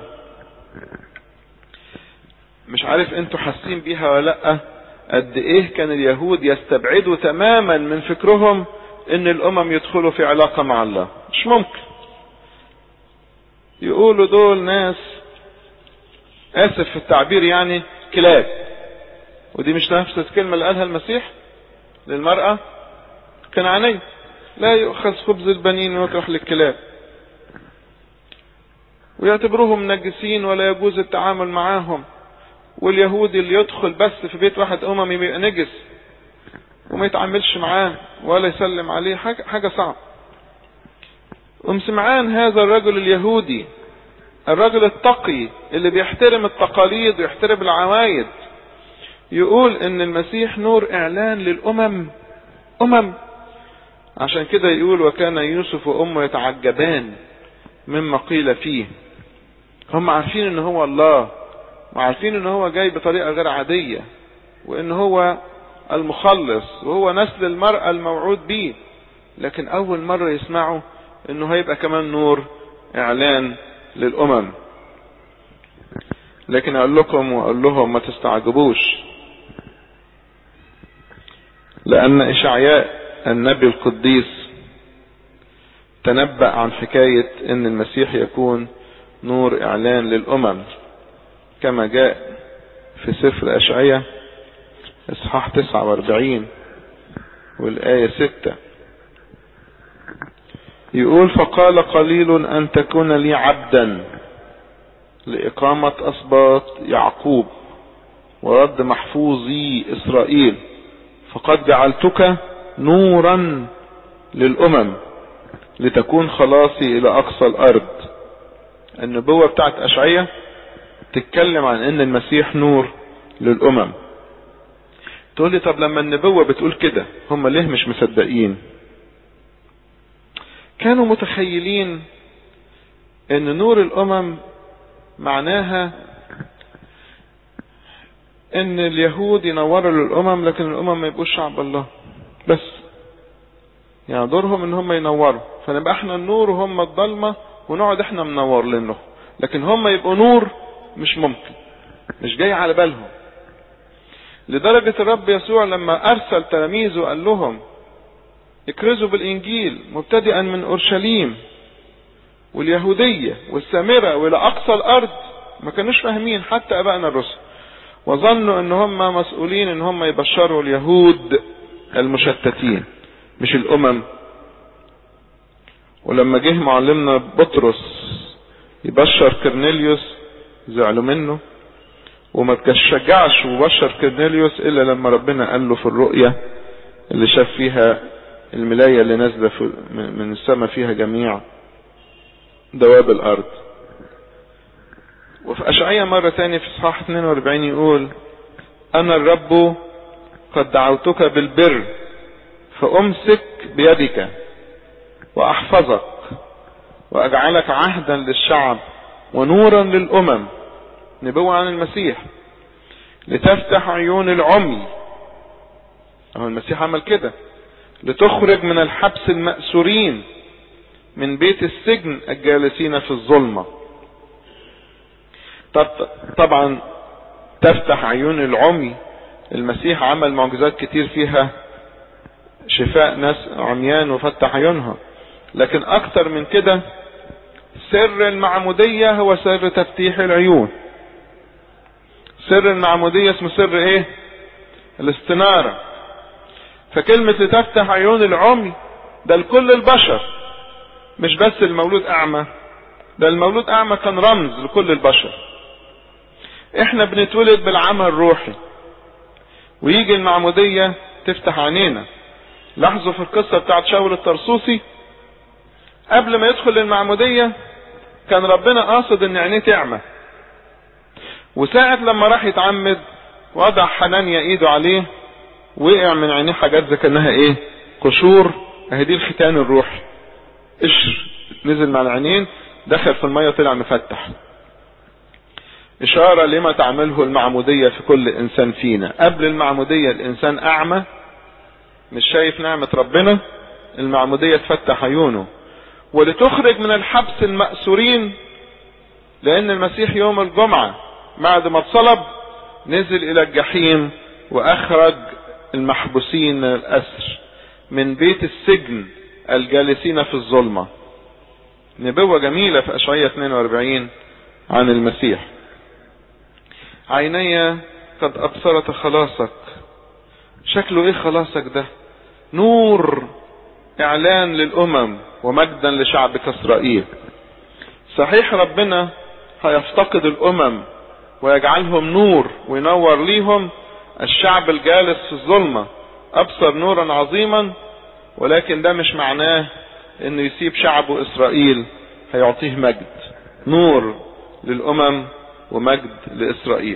مش عارف انتوا حاسين بيها ولا لا قد ايه كان اليهود يستبعدوا تماما من فكرهم ان الامم يدخلوا في علاقة مع الله مش ممكن يقولوا دول ناس اسف في التعبير يعني كلاب ودي مش نفس الكلمة اللي قالها المسيح للمرأة كنعانية لا يؤخذ خبز البنين ويطرح للكلاب ويعتبروهم نجسين ولا يجوز التعامل معاهم واليهودي اللي يدخل بس في بيت واحد اممي يبقى نجس وما يتعاملش معاه ولا يسلم عليه حاجة, حاجة صعب ام سمعان هذا الرجل اليهودي الرجل التقي اللي بيحترم التقاليد ويحترم العوايد يقول ان المسيح نور اعلان للامم امم عشان كده يقول وكان يوسف وامه يتعجبان مما قيل فيه هم عارفين ان هو الله وعارفين ان هو جاي بطريقة غير عادية وان هو المخلص وهو نسل المرأة الموعود به لكن اول مرة يسمعوا انه هيبقى كمان نور اعلان للامم لكن اقول لكم واقول لهم ما تستعجبوش لان اشعياء النبي القديس تنبأ عن حكاية ان المسيح يكون نور اعلان للامم كما جاء في سفر اشعياء اصحاح 49 والايه 6 يقول فقال قليل ان تكون لي عبدا لاقامة اسباط يعقوب ورد محفوظي اسرائيل فقد جعلتك نورا للامم لتكون خلاصي الى اقصى الارض النبوة بتاعت اشعية تتكلم عن ان المسيح نور للامم تقول لي طب لما النبوة بتقول كده هم ليه مش مصدقين كانوا متخيلين ان نور الامم معناها ان اليهود ينوروا للامم لكن الامم ما يبقوش شعب الله بس يعني دورهم ان هم ينوروا فنبقى احنا النور وهم الضلمة ونقعد احنا منور لانه لكن هم يبقوا نور مش ممكن مش جاي على بالهم لدرجة الرب يسوع لما ارسل تلاميذه قال لهم اكرزوا بالانجيل مبتدئا من اورشليم واليهودية والسامرة والى اقصى الارض ما كانوش فاهمين حتى ابائنا الرسل وظنوا ان هم مسؤولين ان هم يبشروا اليهود المشتتين مش الامم ولما جه معلمنا بطرس يبشر كرنيليوس زعلوا منه وما تشجعش وبشر كرنيليوس الا لما ربنا قال له في الرؤية اللي شاف فيها الملاية اللي نازلة من السماء فيها جميع دواب الارض وفي اشعية مرة تانية في اصحاح 42 يقول انا الرب قد دعوتك بالبر فامسك بيدك واحفظك واجعلك عهدا للشعب ونورا للامم نبوة عن المسيح لتفتح عيون العمي اهو المسيح عمل كده لتخرج من الحبس المأسورين من بيت السجن الجالسين في الظلمة طبعا تفتح عيون العمي المسيح عمل معجزات كتير فيها شفاء ناس عميان وفتح عيونها لكن اكتر من كده سر المعمودية هو سر تفتيح العيون سر المعمودية اسمه سر ايه الاستنارة فكلمة لتفتح عيون العمي ده لكل البشر مش بس المولود اعمى ده المولود اعمى كان رمز لكل البشر احنا بنتولد بالعمى الروحي ويجي المعمودية تفتح عينينا لاحظوا في القصة بتاعت شاول الطرسوسي قبل ما يدخل المعمودية كان ربنا قاصد ان عينيه تعمى وساعة لما راح يتعمد وضع حنانيا ايده عليه وقع من عينيه حاجات زي كانها ايه قشور اهي دي الختان الروحي قشر نزل مع العينين دخل في المية طلع مفتح اشارة لما تعمله المعمودية في كل انسان فينا قبل المعمودية الانسان اعمى مش شايف نعمة ربنا المعمودية تفتح عيونه ولتخرج من الحبس المأسورين لان المسيح يوم الجمعة بعد ما اتصلب نزل الى الجحيم واخرج المحبوسين من الاسر من بيت السجن الجالسين في الظلمة نبوة جميلة في اشعية 42 عن المسيح عيني قد ابصرت خلاصك شكله ايه خلاصك ده نور اعلان للامم ومجدا لشعبك اسرائيل صحيح ربنا هيفتقد الامم ويجعلهم نور وينور ليهم الشعب الجالس في الظلمة ابصر نورا عظيما ولكن ده مش معناه انه يسيب شعبه اسرائيل هيعطيه مجد نور للامم ومجد لاسرائيل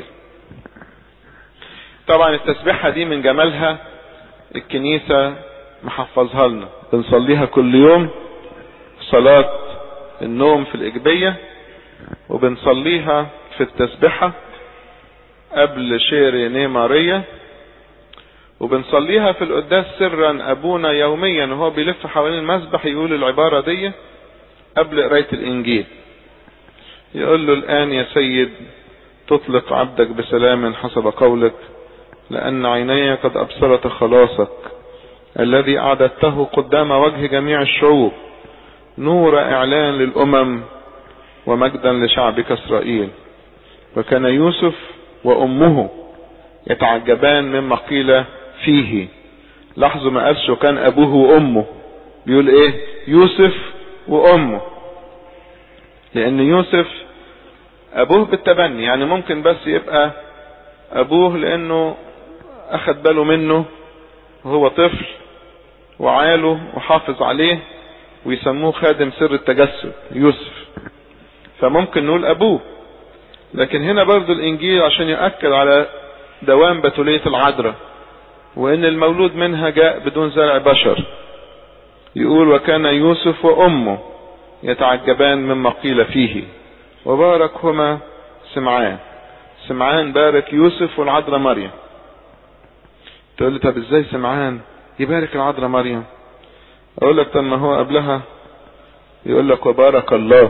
طبعا التسبيحة دي من جمالها الكنيسة محفظها لنا بنصليها كل يوم صلاة النوم في الإجبية وبنصليها في التسبحة قبل شير نيمارية وبنصليها في القداس سرا أبونا يوميا وهو بيلف حوالين المسبح يقول العبارة دي قبل قراية الإنجيل يقول له الآن يا سيد تطلق عبدك بسلام حسب قولك لأن عيني قد أبصرت خلاصك الذي أعددته قدام وجه جميع الشعوب نور إعلان للأمم ومجدا لشعبك إسرائيل وكان يوسف وأمه يتعجبان مما قيل فيه لاحظوا ما قالش كان أبوه وأمه بيقول إيه يوسف وأمه لأن يوسف أبوه بالتبني يعني ممكن بس يبقى أبوه لأنه أخد باله منه وهو طفل وعاله وحافظ عليه ويسموه خادم سر التجسد يوسف فممكن نقول ابوه لكن هنا برضو الانجيل عشان يؤكد على دوام بتولية العذراء وان المولود منها جاء بدون زرع بشر يقول وكان يوسف وامه يتعجبان مما قيل فيه وباركهما سمعان سمعان بارك يوسف والعذراء مريم تقول لي طب ازاي سمعان يبارك العذراء مريم اقول لك طب ما هو قبلها يقول لك وبارك الله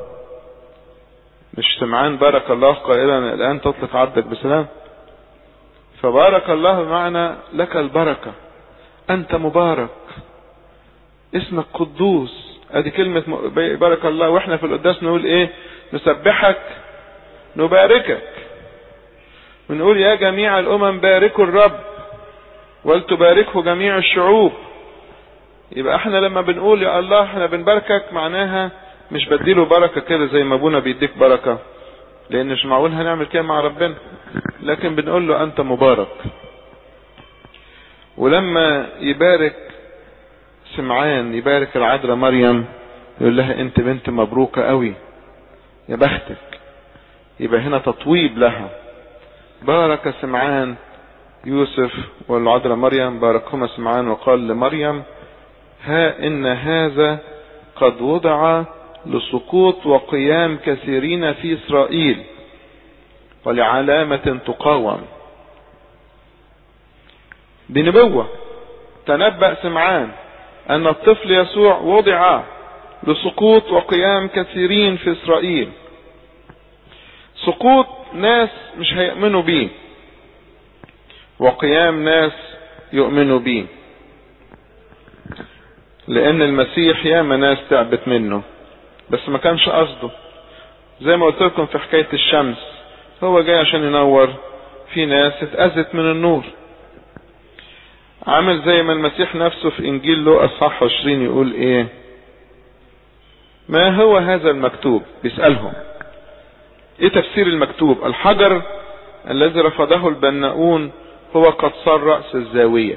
مش سمعان بارك الله قائلا الان تطلق عبدك بسلام فبارك الله بمعنى لك البركة انت مبارك اسمك قدوس ادي كلمة بارك الله واحنا في القداس نقول ايه نسبحك نباركك ونقول يا جميع الامم باركوا الرب ولتباركه جميع الشعوب يبقى احنا لما بنقول يا الله احنا بنباركك معناها مش بديله بركة كده زي ما ابونا بيديك بركة لان مش معقول هنعمل كده مع ربنا لكن بنقول له انت مبارك ولما يبارك سمعان يبارك العذراء مريم يقول لها انت بنت مبروكة قوي يا بختك يبقى هنا تطويب لها بارك سمعان يوسف والعذراء مريم باركهما سمعان وقال لمريم ها ان هذا قد وضع لسقوط وقيام كثيرين في اسرائيل ولعلامة تقاوم بنبوة تنبأ سمعان ان الطفل يسوع وضع لسقوط وقيام كثيرين في اسرائيل سقوط ناس مش هيؤمنوا بيه وقيام ناس يؤمنوا بيه لان المسيح ياما ناس تعبت منه بس ما كانش قصده زي ما قلت لكم في حكاية الشمس هو جاي عشان ينور في ناس اتأذت من النور عامل زي ما المسيح نفسه في انجيل له اصحاح 20 يقول ايه ما هو هذا المكتوب بيسألهم ايه تفسير المكتوب الحجر الذي رفضه البناؤون هو قد صار رأس الزاوية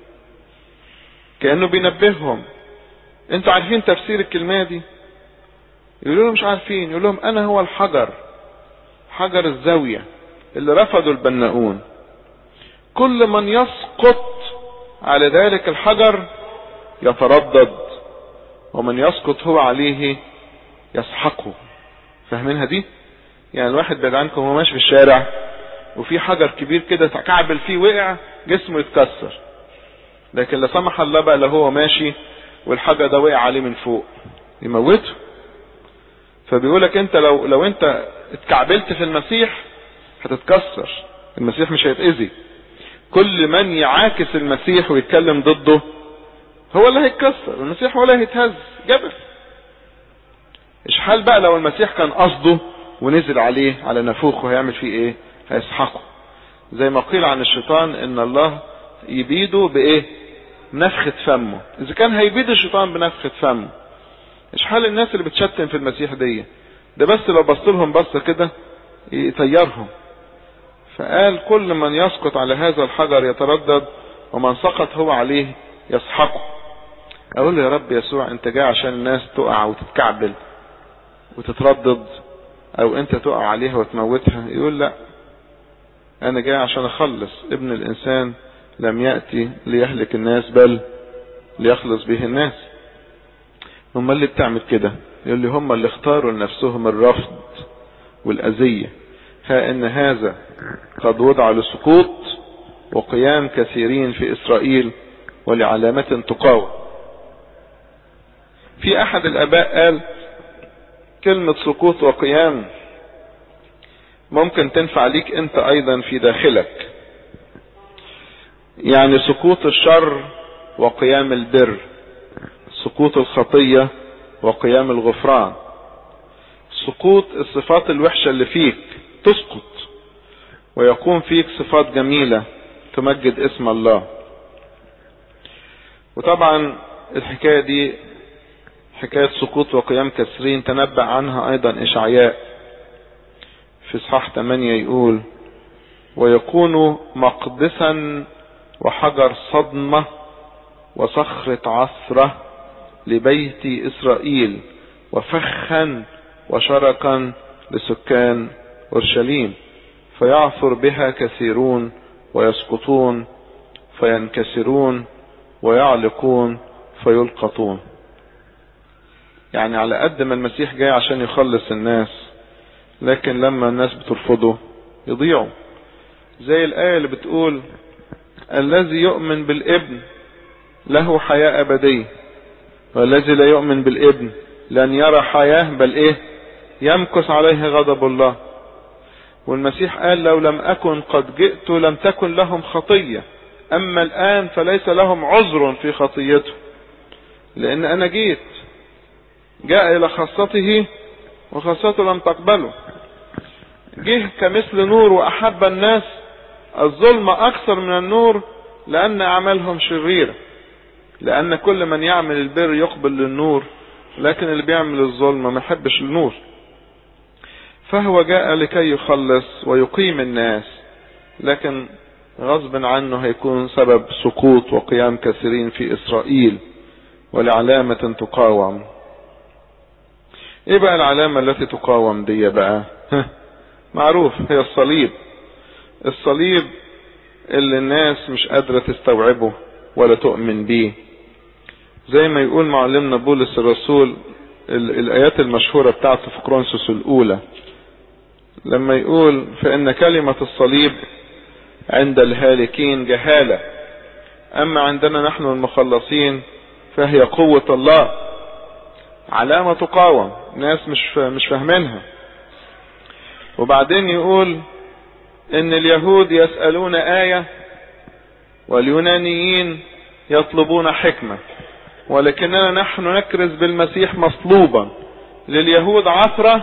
كأنه بينبههم انتوا عارفين تفسير الكلمة دي يقولوا له مش عارفين يقول لهم انا هو الحجر حجر الزاوية اللي رفضوا البناؤون كل من يسقط على ذلك الحجر يتردد ومن يسقط هو عليه يسحقه فاهمينها دي يعني الواحد بعد عنكم هو ماشي في الشارع وفي حجر كبير كده تكعبل فيه وقع جسمه يتكسر لكن لا سمح الله بقى لو هو ماشي والحجر ده وقع عليه من فوق يموته فبيقولك انت لو لو انت اتكعبلت في المسيح هتتكسر المسيح مش هيتأذي كل من يعاكس المسيح ويتكلم ضده هو اللي هيتكسر المسيح ولا هيتهز جبل اشحال بقى لو المسيح كان قصده ونزل عليه على نافوخه هيعمل فيه ايه هيسحقه زي ما قيل عن الشيطان ان الله يبيده بايه نفخة فمه اذا كان هيبيد الشيطان بنفخة فمه اشحال الناس اللي بتشتم في المسيح دي ده بس لو بص لهم بصة كده يطيرهم فقال كل من يسقط على هذا الحجر يتردد ومن سقط هو عليه يسحقه اقول له يا رب يسوع انت جاي عشان الناس تقع وتتكعبل وتتردد او انت تقع عليها وتموتها يقول لا انا جاي عشان اخلص ابن الانسان لم يأتي ليهلك الناس بل ليخلص به الناس هم اللي بتعمل كده يقول لي هم اللي اختاروا لنفسهم الرفض والأذية ها ان هذا قد وضع لسقوط وقيام كثيرين في اسرائيل ولعلامة تقاوم في احد الاباء قال كلمة سقوط وقيام ممكن تنفع ليك انت ايضا في داخلك يعني سقوط الشر وقيام البر سقوط الخطية وقيام الغفران سقوط الصفات الوحشة اللي فيك تسقط ويقوم فيك صفات جميلة تمجد اسم الله وطبعا الحكاية دي حكاية سقوط وقيام كسرين تنبأ عنها ايضا اشعياء في اصحاح 8 يقول ويكون مقدسا وحجر صدمة وصخرة عثرة لبيت اسرائيل وفخا وشركا لسكان اورشليم فيعثر بها كثيرون ويسقطون فينكسرون ويعلقون فيلقطون يعني على قد ما المسيح جاي عشان يخلص الناس لكن لما الناس بترفضه يضيعوا زي الآية اللي بتقول الذي يؤمن بالابن له حياة أبدية والذي لا يؤمن بالابن لن يرى حياة بل ايه يمكث عليه غضب الله والمسيح قال لو لم أكن قد جئت لم تكن لهم خطية أما الآن فليس لهم عذر في خطيته لأن أنا جيت جاء إلى خاصته وخاصته لم تقبله جه كمثل نور وأحب الناس الظلم أكثر من النور لأن أعمالهم شريرة لأن كل من يعمل البر يقبل للنور لكن اللي بيعمل الظلم ما يحبش النور فهو جاء لكي يخلص ويقيم الناس لكن غصب عنه هيكون سبب سقوط وقيام كثيرين في إسرائيل ولعلامة تقاوم ايه بقى العلامة التي تقاوم دي بقى معروف هي الصليب الصليب اللي الناس مش قادرة تستوعبه ولا تؤمن بيه زي ما يقول معلمنا بولس الرسول الآيات المشهورة بتاعته في كرونسوس الأولى لما يقول فإن كلمة الصليب عند الهالكين جهالة أما عندنا نحن المخلصين فهي قوة الله علامة تقاوم ناس مش مش فاهمينها وبعدين يقول ان اليهود يسألون آية واليونانيين يطلبون حكمة ولكننا نحن نكرز بالمسيح مصلوبا لليهود عثرة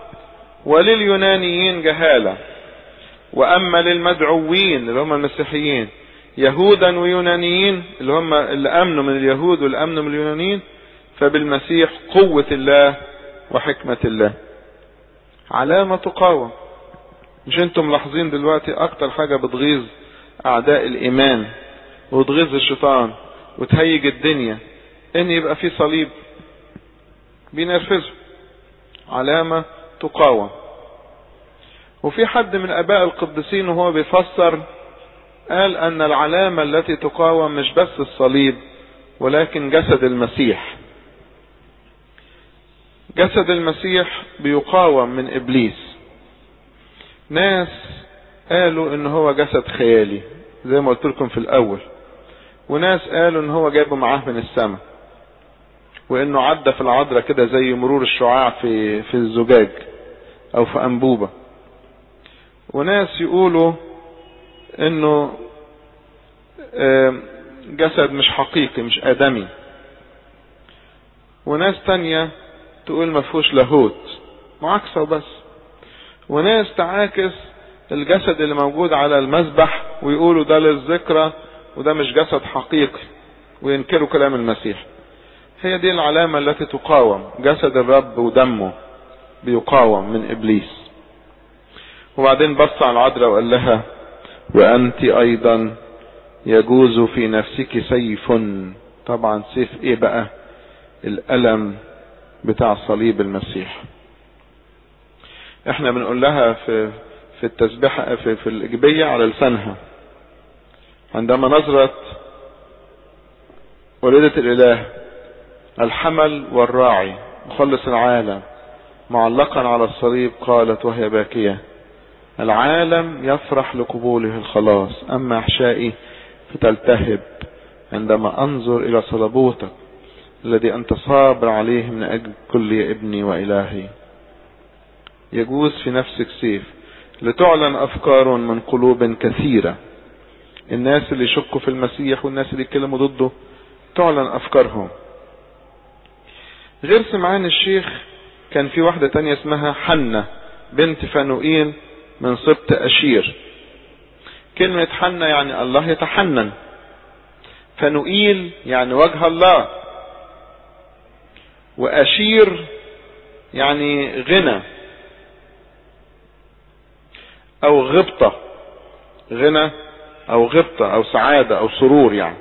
ولليونانيين جهالة واما للمدعوين اللي هم المسيحيين يهودا ويونانيين اللي هم اللي امنوا من اليهود واللي امنوا من اليونانيين فبالمسيح قوة الله وحكمة الله علامة تقاوم مش انتم ملاحظين دلوقتي اكتر حاجة بتغيظ اعداء الايمان وتغيظ الشيطان وتهيج الدنيا ان يبقى في صليب بينرفزه علامة تقاوم وفي حد من اباء القديسين وهو بيفسر قال ان العلامة التي تقاوم مش بس الصليب ولكن جسد المسيح جسد المسيح بيقاوم من ابليس ناس قالوا ان هو جسد خيالي زي ما قلت لكم في الاول وناس قالوا ان هو جايبه معاه من السماء وانه عدى في العذراء كده زي مرور الشعاع في في الزجاج او في انبوبة وناس يقولوا انه جسد مش حقيقي مش ادمي وناس تانية تقول ما فيهوش لاهوت معاكسة وبس وناس تعاكس الجسد اللي موجود على المذبح ويقولوا ده للذكرى وده مش جسد حقيقي وينكروا كلام المسيح هي دي العلامة التي تقاوم جسد الرب ودمه بيقاوم من ابليس وبعدين بص على العذراء وقال لها وانت ايضا يجوز في نفسك سيف طبعا سيف ايه بقى الالم بتاع صليب المسيح احنا بنقول لها في في التسبيحة في, في الإجبية على لسانها عندما نظرت والدة الإله الحمل والراعي مخلص العالم معلقا على الصليب قالت وهي باكية العالم يفرح لقبوله الخلاص أما أحشائي فتلتهب عندما أنظر إلى صلبوتك الذي أنت صابر عليه من أجل كل يا ابني وإلهي يجوز في نفسك سيف لتعلن أفكار من قلوب كثيرة الناس اللي يشكوا في المسيح والناس اللي يتكلموا ضده تعلن أفكارهم غير سمعان الشيخ كان في واحدة تانية اسمها حنة بنت فانوئيل من سبط أشير كلمة حنة يعني الله يتحنن فنوئيل يعني وجه الله وأشير يعني غنى أو غبطة غنى أو غبطة أو سعادة أو سرور يعني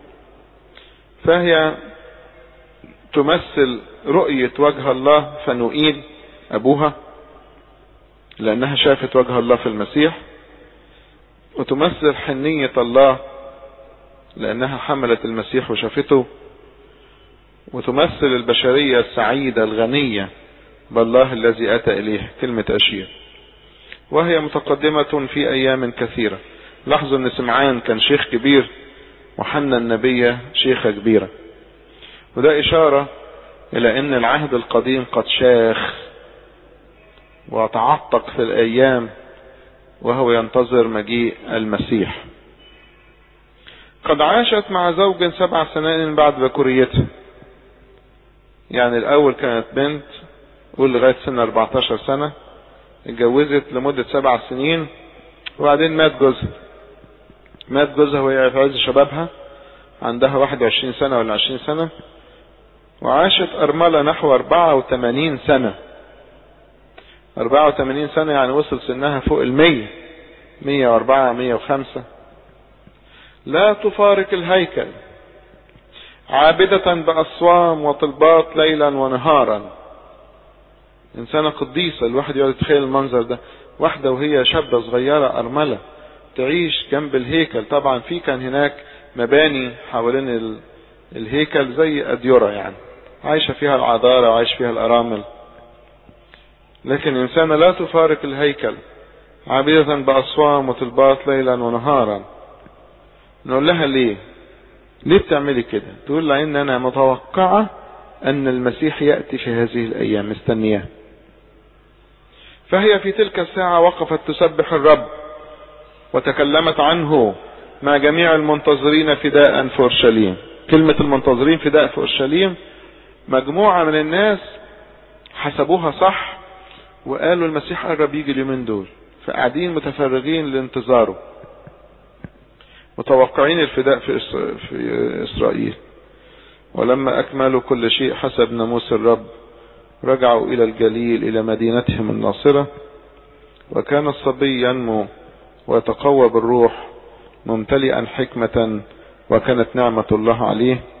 فهي تمثل رؤية وجه الله فنوئيل أبوها لأنها شافت وجه الله في المسيح وتمثل حنية الله لأنها حملت المسيح وشافته وتمثل البشرية السعيدة الغنية بالله الذي أتى إليه كلمة أشير وهي متقدمة في أيام كثيرة لاحظوا أن سمعان كان شيخ كبير وحنا النبية شيخة كبيرة وده إشارة إلى أن العهد القديم قد شاخ وتعتق في الأيام وهو ينتظر مجيء المسيح قد عاشت مع زوج سبع سنين بعد بكوريتها يعني الأول كانت بنت قول لغاية سن 14 سنة اتجوزت لمدة سبع سنين وبعدين مات جوزها مات جوزها وهي في عز شبابها عندها 21 سنة ولا 20 سنة وعاشت أرملة نحو 84 سنة 84 سنة يعني وصل سنها فوق المية 104 105 لا تفارق الهيكل عابدة بأصوام وطلبات ليلا ونهارا إنسانة قديسة الواحد يقعد يتخيل المنظر ده واحدة وهي شابة صغيرة أرملة تعيش جنب الهيكل طبعا في كان هناك مباني حوالين الهيكل زي أديرة يعني عايشة فيها العذارة وعايش فيها الأرامل لكن إنسانة لا تفارق الهيكل عابدة بأصوام وطلبات ليلا ونهارا نقول لها ليه ليه بتعملي كده تقول لأن أنا متوقعة أن المسيح يأتي في هذه الأيام مستنياه فهي في تلك الساعة وقفت تسبح الرب وتكلمت عنه مع جميع المنتظرين فداء في أورشليم كلمة المنتظرين فداء في أورشليم مجموعة من الناس حسبوها صح وقالوا المسيح قرب يجي اليومين دول فقاعدين متفرغين لانتظاره متوقعين الفداء في, في إسرائيل ولما أكملوا كل شيء حسب ناموس الرب رجعوا إلى الجليل إلى مدينتهم الناصرة وكان الصبي ينمو ويتقوى بالروح ممتلئا حكمة وكانت نعمة الله عليه